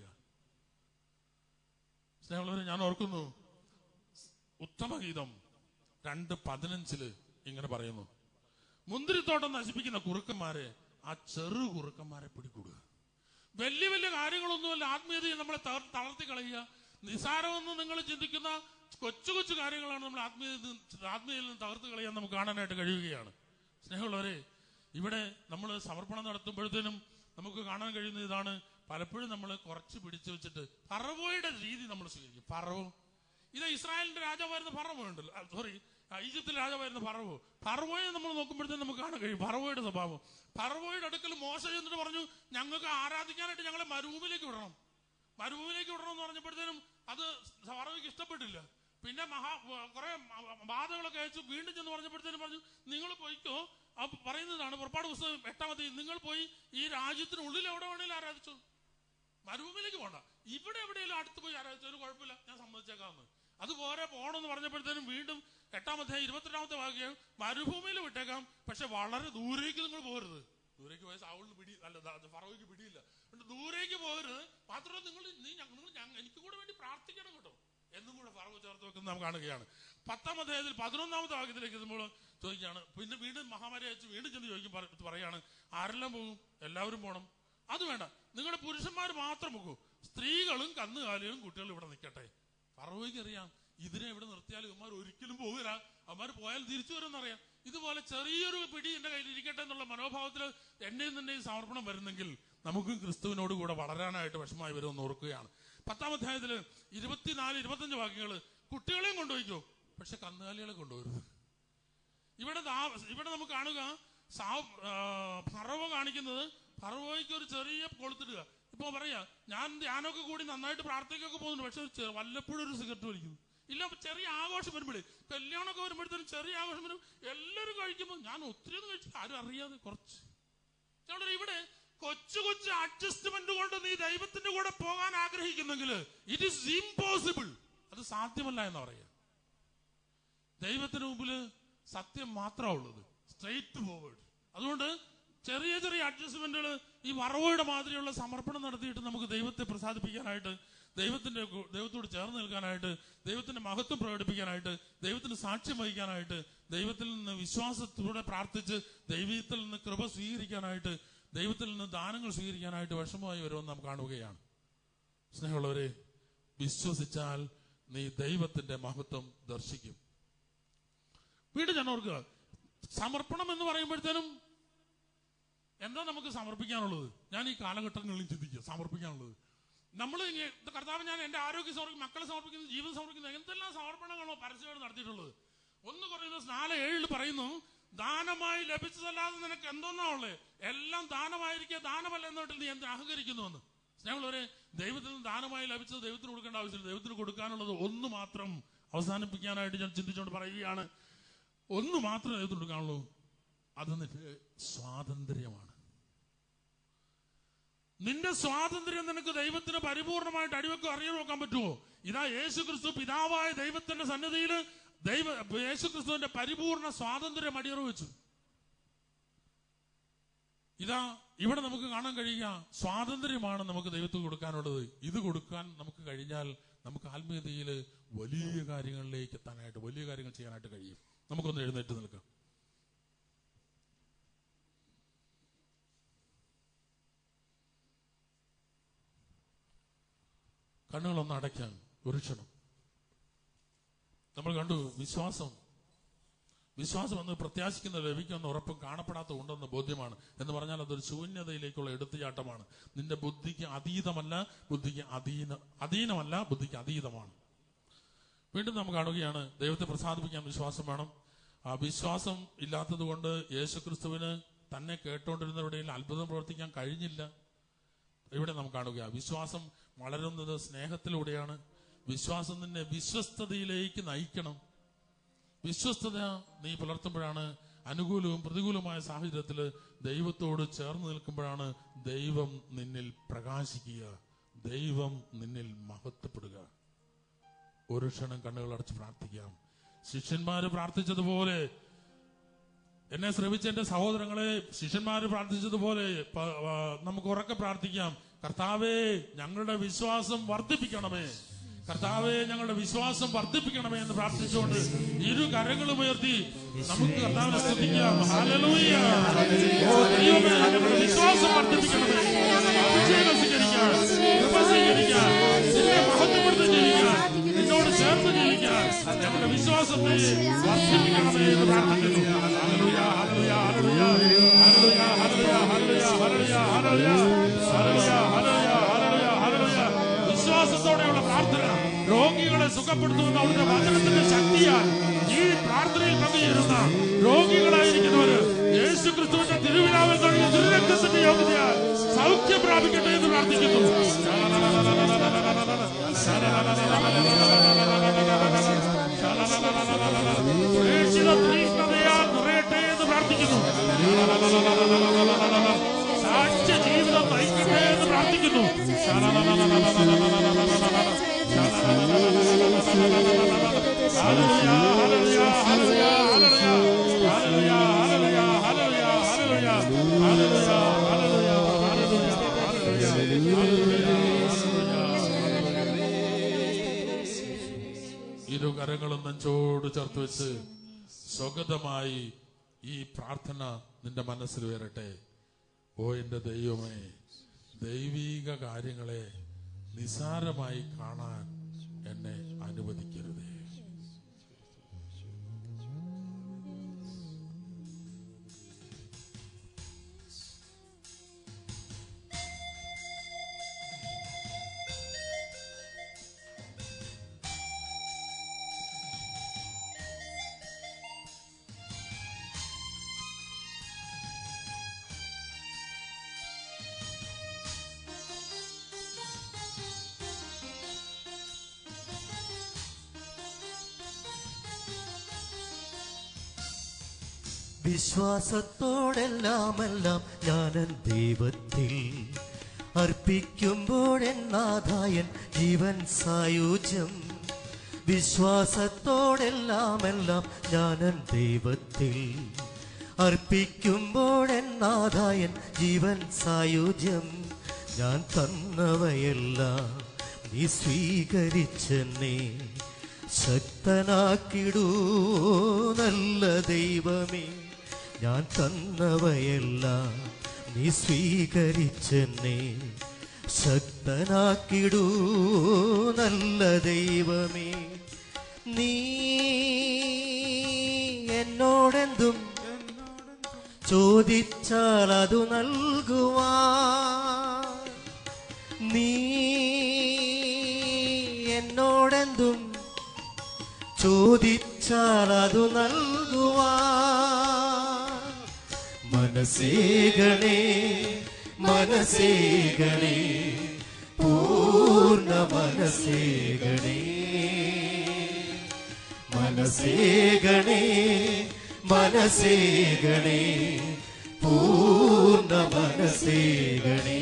സ്നേഹമുള്ളവരെ ഞാൻ ഓർക്കുന്നു ഉത്തമഗീതം രണ്ട് പതിനഞ്ചില് ഇങ്ങനെ പറയുന്നു മുന്തിരിത്തോട്ടം നശിപ്പിക്കുന്ന കുറുക്കന്മാരെ ആ ചെറു കുറുക്കന്മാരെ പിടികൂടുക വലിയ വലിയ കാര്യങ്ങളൊന്നുമല്ല ആത്മീയതയെ നമ്മളെ തളർ- തളർത്തി കളയുക നിസാരമെന്ന് നിങ്ങൾ ചിന്തിക്കുന്ന കൊച്ചു കൊച്ചു കാര്യങ്ങളാണ് നമ്മൾ ആത്മീയ ആത്മീയയിൽ നിന്ന് തകർത്ത് കളയാൻ നമുക്ക് കാണാനായിട്ട് കഴിയുകയാണ് സ്നേഹമുള്ളവരെ ഇവിടെ നമ്മൾ സമർപ്പണം നടത്തുമ്പോഴത്തേനും നമുക്ക് കാണാൻ കഴിയുന്ന ഇതാണ് പലപ്പോഴും നമ്മൾ കുറച്ച് പിടിച്ചു വെച്ചിട്ട് ഫറവോയുടെ രീതി നമ്മൾ സ്വീകരിക്കും ഫറവോ ഇത് ഇസ്രായേലിന്റെ രാജാവായിരുന്ന ഫറവോ ഉണ്ടല്ലോ സോറി ഈജിപ്തിലെ രാജാവായിരുന്ന ഫറവോ ഫറവോയെ നമ്മൾ നോക്കുമ്പോഴത്തേക്കും നമുക്ക് കാണാൻ കഴിയും ഫറവോയുടെ സ്വഭാവം ഫറവോയുടെ അടുക്കൽ മോശ എന്നിട്ട് പറഞ്ഞു ഞങ്ങൾക്ക് ആരാധിക്കാനായിട്ട് ഞങ്ങളെ മരുഭൂമിയിലേക്ക് വിടണം മരുഭൂമിയിലേക്ക് വിടണം എന്ന് പറഞ്ഞപ്പോഴത്തേനും അത് ഫറവോയ്ക്ക് ഇഷ്ടപ്പെട്ടില്ല പിന്നെ മഹാ കുറെ ബാധകളൊക്കെ അയച്ചു വീണ്ടും ചെന്ന് പറഞ്ഞപ്പോഴത്തേനും പറഞ്ഞു നിങ്ങൾ പോയിക്കോ ആ പറയുന്നതാണ് പുറപ്പാട് പുസ്തകം എട്ടാമത്തെ നിങ്ങൾ പോയി ഈ രാജ്യത്തിനുള്ളിൽ എവിടെ വേണേലും ആരാധിച്ചോ മരുഭൂമിയിലേക്ക് പോണ്ട ഇവിടെ എവിടെയെങ്കിലും അടുത്ത് പോയി ആരാധിച്ചാലും കുഴപ്പമില്ല ഞാൻ സമ്മതിച്ചേക്കാമെന്ന് അതുപോലെ പോകണമെന്ന് പറഞ്ഞപ്പോഴത്തേനും വീണ്ടും എട്ടാമത്തെ ഇരുപത്തെട്ടാമത്തെ വാക്യം മരുഭൂമിയിൽ വിട്ടേക്കാം പക്ഷെ വളരെ ദൂരേക്ക് നിങ്ങൾ പോകരുത് ദൂരേക്ക് പോയ സാവുളിന് പിടി അല്ല ദാ- ഫറോയ്ക്ക് പിടിയില്ല അതുകൊണ്ട് ദൂരേക്ക് പോകരുത് മാത്രമല്ല നിങ്ങൾ നീ ഞ- നിങ്ങൾ ഞങ്ങ- എനിക്ക് കൂടെ വേണ്ടി പ്രാർത്ഥിക്കണം കേട്ടോ എന്നും കൂടെ ഫറവ് ചേർത്ത് വെക്കുന്നത് നാം കാണുകയാണ് പത്താം അധ്യായത്തിൽ പതിനൊന്നാമത്തെ വാക്യത്തിലേക്ക് എത്തുമ്പോൾ ചോദിക്കുകയാണ് പിന്നെ വീണ്ടും മഹാമാരി അയച്ച് വീണ്ടും ചെന്ന് ചോദിക്കും പറ- പറയാണ് ആരെല്ലാം പോകും എല്ലാവരും പോകണം അത് വേണ്ട നിങ്ങളുടെ പുരുഷന്മാർ മാത്രം പോകൂ സ്ത്രീകളും കന്നുകാലികളും കുട്ടികളും ഇവിടെ നിൽക്കട്ടെ ഫറവയ്ക്ക് അറിയാം ഇതിനെ ഇവിടെ നിർത്തിയാൽ ഇവന്മാർ ഒരിക്കലും പോകില്ല അവന്മാർ പോയാൽ തിരിച്ചു വരുമെന്നറിയാം ഇതുപോലെ ചെറിയൊരു പിടി എന്റെ കയ്യിൽ ഇരിക്കട്ടെ എന്നുള്ള മനോഭാവത്തിൽ എന്റെയും നിന്റെയും സമർപ്പണം വരുന്നെങ്കിൽ നമുക്കും ക്രിസ്തുവിനോട് കൂടെ വളരാനായിട്ട് വിഷമമായി വരുമെന്ന് ഓർക്കുകയാണ് പത്താം അധ്യായത്തില് ഇരുപത്തിനാല് ഇരുപത്തഞ്ച് വാക്യങ്ങൾ കുട്ടികളെയും കൊണ്ടുപോയിക്കോ പക്ഷെ കന്നുകാലികളെ കൊണ്ടുവരുത് ഇവിടെ ദാ- ഇവിടെ നമുക്ക് കാണുക സാ- ആ, ഫറവ കാണിക്കുന്നത് ഫറവോയ്ക്ക് ഒരു ചെറിയ കൊളുത്തിടുക ഇപ്പൊ പറയാ ഞാൻ ധ്യാനമൊക്കെ കൂടി നന്നായിട്ട് പ്രാർത്ഥിക്കൊക്കെ പോകുന്നുണ്ട് പക്ഷെ ഒരു ചെ- വല്ലപ്പോഴും ഒരു സിഗരറ്റ് വലിക്കുന്നു ഇല്ല ചെറിയ ആഘോഷം വരുമ്പോഴേ കല്യാണമൊക്കെ വരുമ്പോഴത്തേനും ചെറിയ ആഘോഷം വരും എല്ലാവരും കഴിക്കുമ്പോൾ ഞാൻ ഒത്തിരി ഒന്നും കഴിച്ചു ആരും അറിയാതെ കുറച്ച് ഞങ്ങളുടെ ഇവിടെ കൊച്ചു കൊച്ചു അഡ്ജസ്റ്റ്മെന്റ് കൊണ്ട് നീ ദൈവത്തിന്റെ കൂടെ പോകാൻ ആഗ്രഹിക്കുന്നെങ്കിൽ ഇറ്റ് ഈസ് ഇമ്പോസിബിൾ അത് സാധ്യമല്ല എന്ന് പറയാം ദൈവത്തിന് മുമ്പിൽ സത്യം മാത്രമേ ഉള്ളത് സ്ട്രെയിറ്റ് ഫോർവേഡ് അതുകൊണ്ട് ചെറിയ ചെറിയ അഡ്ജസ്റ്റ്മെന്റുകൾ ഈ വറവോയുടെ മാതിരിയുള്ള സമർപ്പണം നടത്തിയിട്ട് നമുക്ക് ദൈവത്തെ പ്രസാദിപ്പിക്കാനായിട്ട് ദൈവത്തിന്റെ കു- ദൈവത്തോട് ചേർന്ന് നിൽക്കാനായിട്ട് ദൈവത്തിന്റെ മഹത്വം പ്രകടിപ്പിക്കാനായിട്ട് ദൈവത്തിന് സാക്ഷ്യം വഹിക്കാനായിട്ട് ദൈവത്തിൽ നിന്ന് വിശ്വാസത്തോടെ പ്രാർത്ഥിച്ച് ദൈവത്തിൽ നിന്ന് കൃപ സ്വീകരിക്കാനായിട്ട് ദൈവത്തിൽ നിന്ന് ദാനങ്ങൾ സ്വീകരിക്കാനായിട്ട് വിഷമമായി വരുമെന്ന് നാം കാണുകയാണ് സ്നേഹമുള്ളവരെ വിശ്വസിച്ചാൽ നീ ദൈവത്തിന്റെ മഹത്വം ദർശിക്കും വീണ്ടും ഞാൻ ഓർക്കുക സമർപ്പണം എന്ന് പറയുമ്പോഴത്തേനും എന്താ നമുക്ക് സമർപ്പിക്കാനുള്ളത് ഞാൻ ഈ കാലഘട്ടങ്ങളിൽ ചിന്തിക്കുക സമർപ്പിക്കാനുള്ളത് നമ്മൾ കർത്താവ് ഞാൻ എന്റെ ആരോഗ്യം സമർപ്പിക്കും മക്കളെ സമർപ്പിക്കുന്നു ജീവൻ സമർപ്പിക്കുന്നു എന്തെല്ലാം സമർപ്പണങ്ങളോ പരസ്യമായിട്ട് നടത്തിയിട്ടുള്ളത് ഒന്ന് പറയുന്നത് നാല് ഏഴിൽ പറയുന്നു ദാനമായി ലഭിച്ചതല്ലാതെ നിനക്ക് എന്തോന്നാ ഉള്ളത് എല്ലാം ദാനമായിരിക്കുക ദാനമല്ല എന്നിട്ട് നീ എന്ത് അഹങ്കരിക്കുന്നുവെന്ന് സ്നേഹമുള്ളവരെ ദൈവത്തിൽ നിന്ന് ദാനമായി ലഭിച്ചത് ദൈവത്തിന് കൊടുക്കേണ്ട ആവശ്യമില്ല ദൈവത്തിന് കൊടുക്കാനുള്ളത് ഒന്ന് മാത്രം അവസാനിപ്പിക്കാനായിട്ട് ഞാൻ ചിന്തിച്ചുകൊണ്ട് പറയുകയാണ് ഒന്ന് മാത്രമേ ദൈവത്തിന് കൊടുക്കാനുള്ളൂ അത് നിന്റെ സ്വാതന്ത്ര്യമാണ് നിന്റെ സ്വാതന്ത്ര്യം നിനക്ക് ദൈവത്തിന് പരിപൂർണമായിട്ട് അടിവെക്കോ അറിയാൻ നോക്കാൻ പറ്റുമോ ഇതാ യേശു ക്രിസ്തു പിതാവായ ദൈവത്തിന്റെ സന്നിധിയിൽ ദൈവ യേശു ക്രിസ്തുവിന്റെ പരിപൂർണ സ്വാതന്ത്ര്യം അടിയറ വെച്ചു ഇതാ ഇവിടെ നമുക്ക് കാണാൻ കഴിയുക സ്വാതന്ത്ര്യമാണ് നമുക്ക് ദൈവത്തിന് കൊടുക്കാനുള്ളത് ഇത് കൊടുക്കാൻ നമുക്ക് കഴിഞ്ഞാൽ നമുക്ക് ആത്മീയതയിൽ വലിയ കാര്യങ്ങളിലേക്ക് എത്താനായിട്ട് വലിയ കാര്യങ്ങൾ ചെയ്യാനായിട്ട് കഴിയും നമുക്കൊന്ന് എഴുന്നേറ്റ് നിൽക്കാം കണ്ണുകളൊന്ന് അടയ്ക്കാൻ ഒരു ക്ഷണം നമ്മൾ കണ്ടു വിശ്വാസം വിശ്വാസം എന്ന് പ്രത്യാശിക്കുന്ന ലഭിക്കുന്ന ഉറപ്പും കാണപ്പെടാത്ത ഉണ്ടെന്ന് ബോധ്യമാണ് എന്ന് പറഞ്ഞാൽ അതൊരു ശൂന്യതയിലേക്കുള്ള എടുത്തുചാട്ടമാണ് നിന്റെ ബുദ്ധിക്ക് അതീതമല്ല ബുദ്ധിക്ക് അധീന അധീനമല്ല ബുദ്ധിക്ക് അതീതമാണ് വീണ്ടും നാം കാണുകയാണ് ദൈവത്തെ പ്രസാദിപ്പിക്കാൻ വിശ്വാസം വേണം ആ വിശ്വാസം ഇല്ലാത്തത് കൊണ്ട് യേശുക്രിസ്തുവിന് തന്നെ കേട്ടുകൊണ്ടിരുന്നവരുടെ അത്ഭുതം പ്രവർത്തിക്കാൻ കഴിഞ്ഞില്ല ഇവിടെ നാം കാണുക വിശ്വാസം വളരുന്നത് സ്നേഹത്തിലൂടെയാണ് വിശ്വാസം നിന്നെ വിശ്വസ്തതയിലേക്ക് നയിക്കണം വിശ്വസ്തത നീ പുലർത്തുമ്പോഴാണ് അനുകൂലവും പ്രതികൂലമായ സാഹചര്യത്തിൽ ദൈവത്തോട് ചേർന്ന് നിൽക്കുമ്പോഴാണ് ദൈവം നിന്നിൽ പ്രകാശിക്കുക ദൈവം നിന്നിൽ മഹത്വപ്പെടുക ഒരു ക്ഷണം കണ്ണുകൾ അടച്ച് പ്രാർത്ഥിക്കാം ശിഷ്യന്മാര് പ്രാർത്ഥിച്ചതുപോലെ എന്നെ ശ്രമിച്ച എന്റെ സഹോദരങ്ങളെ ശിഷ്യന്മാര് പ്രാർത്ഥിച്ചതുപോലെ പ- ആ, നമുക്ക് ഉറക്കെ പ്രാർത്ഥിക്കാം കർത്താവേ ഞങ്ങളുടെ വിശ്വാസം വർദ്ധിപ്പിക്കണമേ കർത്താവെ ഞങ്ങളുടെ വിശ്വാസം വർദ്ധിപ്പിക്കണമേ എന്ന് പ്രാർത്ഥിച്ചുകൊണ്ട് ഇരു കരങ്ങളും ഉയർത്തി നമുക്ക് കർത്താവിനെ സ്തുതിക്കാം ഹല്ലേലൂയ. ഓ ദൈവമേ ഞങ്ങളുടെ വിശ്വാസം വർദ്ധിപ്പിക്കണമേ അഭിഷേകം സ്വീകരിക്കാൻ കൃപ സ്വീകരിക്കാൻ നിന്നെ മഹത്വപ്പെടുത്തി ജീവിക്കാൻ നിന്നോട് ചേർന്ന് ജീവിക്കാൻ ഞങ്ങളുടെ വിശ്വാസത്തെ വർദ്ധിപ്പിക്കണമേ എന്ന് പ്രാർത്ഥിക്കുന്നു hallelujah, hallelujah, hallelujah, hallelujah, hallelujah, hallelujah, hallelujah, hallelujah, hallelujah, hallelujah, hallelujah, hallelujah. വിശ്വാസത്തോടെയുള്ള പ്രാർത്ഥന രോഗികളെ സുഖപ്പെടുത്തുന്ന അവിടുത്തെ വചനത്തിന്റെ ശക്തിയാൽ ഈ പ്രാർത്ഥനയിൽ പങ്കുചേരുന്ന രോഗികളായിരിക്കുന്നവര് യേശു ക്രിസ്തുവിന്റെ തിരുവിലാവിൽ തുടങ്ങിയ തിരുരക്തത്തിന്റെ യോഗ്യതയാൽ സൗഖ്യം പ്രാപിക്കട്ടെ എന്ന് പ്രാർത്ഥിക്കുന്നു പ്രേക്ഷിത തീഷ്ണതയാൽ നിറയട്ടെ എന്ന് പ്രാർത്ഥിക്കുന്നു സാക്ഷ്യ ജീവിതം നയിക്കട്ടെ എന്ന് പ്രാർത്ഥിക്കുന്നു hallelujah, hallelujah, hallelujah, hallelujah, hallelujah, hallelujah, hallelujah, hallelujah, hallelujah, hallelujah, hallelujah, hallelujah, ഇരു കരങ്ങളും നെഞ്ചോട് ചേർത്ത് വെച്ച് സ്വഗതമായി ഈ പ്രാർത്ഥന നിന്റെ മനസ്സിൽ വരട്ടെ ഓ എന്റെ ദൈവമേ ദൈവീക കാര്യങ്ങളെ നിസാരമായി കാണാൻ എന്നെ അനുവദിക്കരുതേ വിശ്വാസത്തോടെല്ലാമെല്ലാം ഞാനൻ ദൈവത്തിൽ അർപ്പിക്കുമ്പോഴെന്നാഥായൻ ജീവൻ സായുജ്യം വിശ്വാസത്തോടെല്ലാമെല്ലാം ഞാനൻ ദൈവത്തിൽ അർപ്പിക്കുമ്പോഴെന്നാഥായൻ ജീവൻ സായുജ്യം ഞാൻ തന്നവയെല്ലാം നീ സ്വീകരിച്ചെന്നെ ശക്തനാക്കിടൂ നല്ല ദൈവമേ ഞാൻ തന്നവയെല്ലാം നീ സ്വീകരിച്ചെന്നെ ശക്തനാക്കിടൂ നല്ല ദൈവമേ നീ എന്നോടെന്തും ചോദിച്ചാൽ അതു നൽകുവാൻ നീ എന്നോടെന്തും ചോദിച്ചാൽ അതു നൽകുവാ മനസ്സേകണേ മനസ്സേകണേ പൂർണ്ണ മനസ്സേകണേ മനസ്സേകണേ മനസ്സേകണേ പൂർണ്ണ മനസ്സേകണേ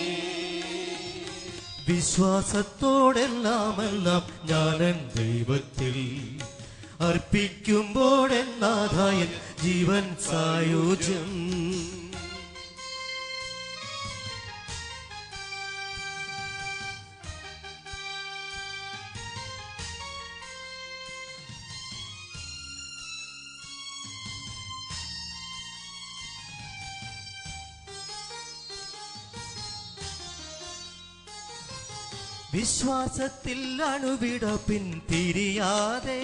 വിശ്വാസത്തോടെല്ലാമെല്ലാം ഞാനൻ ദൈവത്തിൽ അർപ്പിക്കുമ്പോഴെന്നാഥായൻ ജീവൻ സായോജ്യം വിശ്വാസത്തിൽ അണുവിട പിന്തിരിയാതെ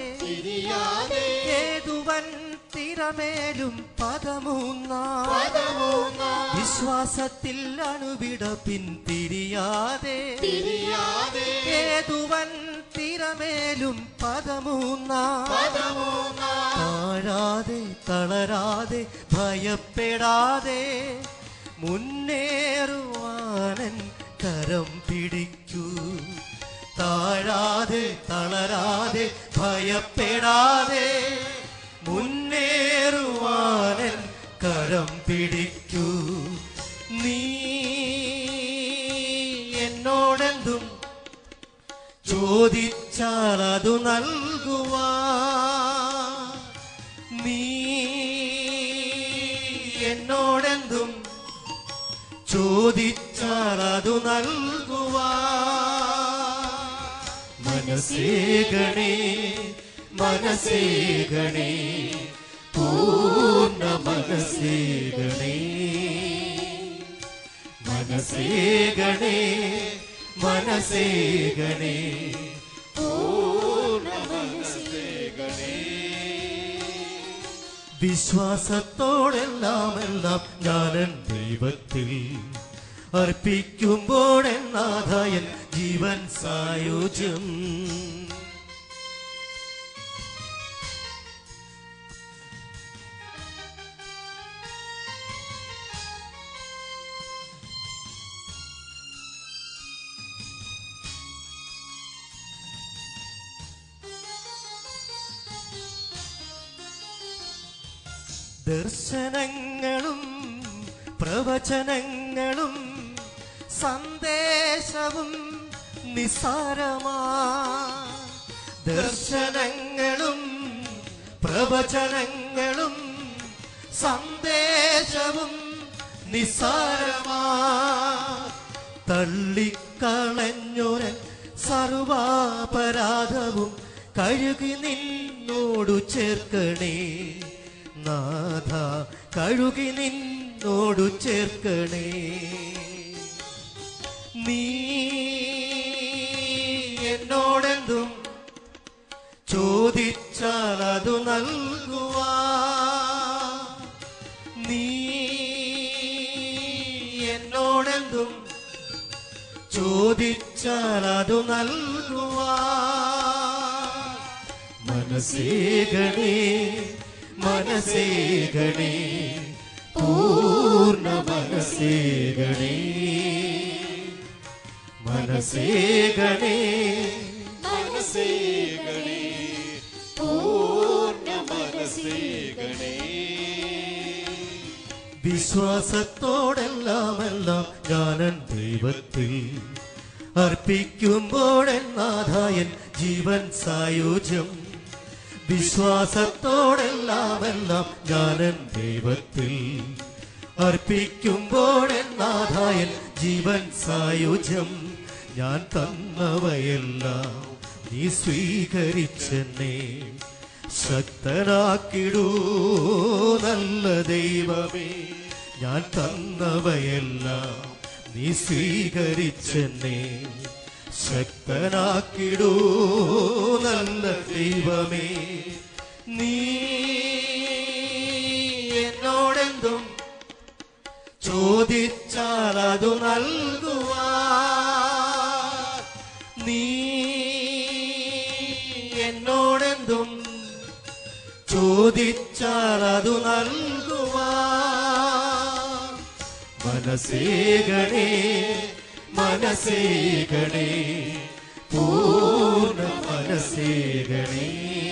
ഏതുവൻ തിരമേലും പദമൂന്ന വിശ്വാസത്തിൽ അണുവിട പിന്തിരിയാതെ ഏതുവൻ തിരമേലും പദമൂന്ന താഴാതെ തളരാതെ ഭയപ്പെടാതെ മുന്നേറുവാനൻ കരം പിടിക്കൂ താഴാതെ തളരാതെ ഭയപ്പെടാതെ മുന്നേറുവാനൻ കരം പിടിക്കൂ നീ എന്നോടെന്തും ചോദിച്ചാൽ അതു നൽകുവാ നീ എന്നോടെന്തും ചോദിച്ചാൽ അതു നൽകുവാ മനസ്സേകണേ മനസ്സേകണേ പൂർണ്ണ മനസ്സേകണേ മനസ്സേകണേ മനസ്സേകണേ വിശ്വാസത്തോടെല്ലാം എല്ലാം ഞാനൻ ദൈവത്തിൽ അർപ്പിക്കുമ്പോഴെന്നാഥായൻ ജീവൻ സായുജ്യം ദർശനങ്ങളും പ്രവചനങ്ങളും സന്ദേശവും നിസാരമാ ദർശനങ്ങളും പ്രവചനങ്ങളും സന്ദേശവും നിസാരമാ തള്ളിക്കളഞ്ഞൊരൻ സർവാപരാധവും കഴുകി നിന്നോടു ചേർക്കണേ നാഥ കഴുകി നിന്നോടു ചേർക്കണേ നീ എന്നോടെന്തും ചോദിച്ചാൽ അതു നൽകുവാ നീ എന്നോടെന്തും ചോദിച്ചാൽ അതു നൽകുവാ മനസ്സേകണേ മനസ്സേകണേ പൂർണ്ണ മനസ്സേകണേ മനസ്സേകണേ മനസ്സേകണേ പൂർണ്ണ മനസ്സേകണേ വിശ്വാസത്തോടെല്ലാം എല്ലാം ഞാനൻ ദൈവത്തിൽ അർപ്പിക്കുമ്പോഴെന്നാഥായൻ ജീവൻ സായുജ്യം വിശ്വാസത്തോടെല്ലാം എല്ലാം ഞാനൻ ദൈവത്തിൽ അർപ്പിക്കുമ്പോഴെന്നാഥായൻ ജീവൻ സായുജ്യം ഞാൻ തന്നവയെല്ലാം നീ സ്വീകരിച്ചെന്നേ ശക്തനാക്കിടൂ നല്ല ദൈവമേ ഞാൻ തന്നവയെല്ലാം നീ സ്വീകരിച്ചെന്നേ ശക്തനാക്കിടൂ നല്ല ദൈവമേ നീ എന്നോടെന്തും ചോദിച്ചാൽ അതു നൽകുവാ നീ എന്നോടെന്തും ചോദിച്ചാൽ അതു നൽകുവാ മനസ്സേകണേ മനസ്സേകണേ പൂർണ്ണ മനസ്സേകണേ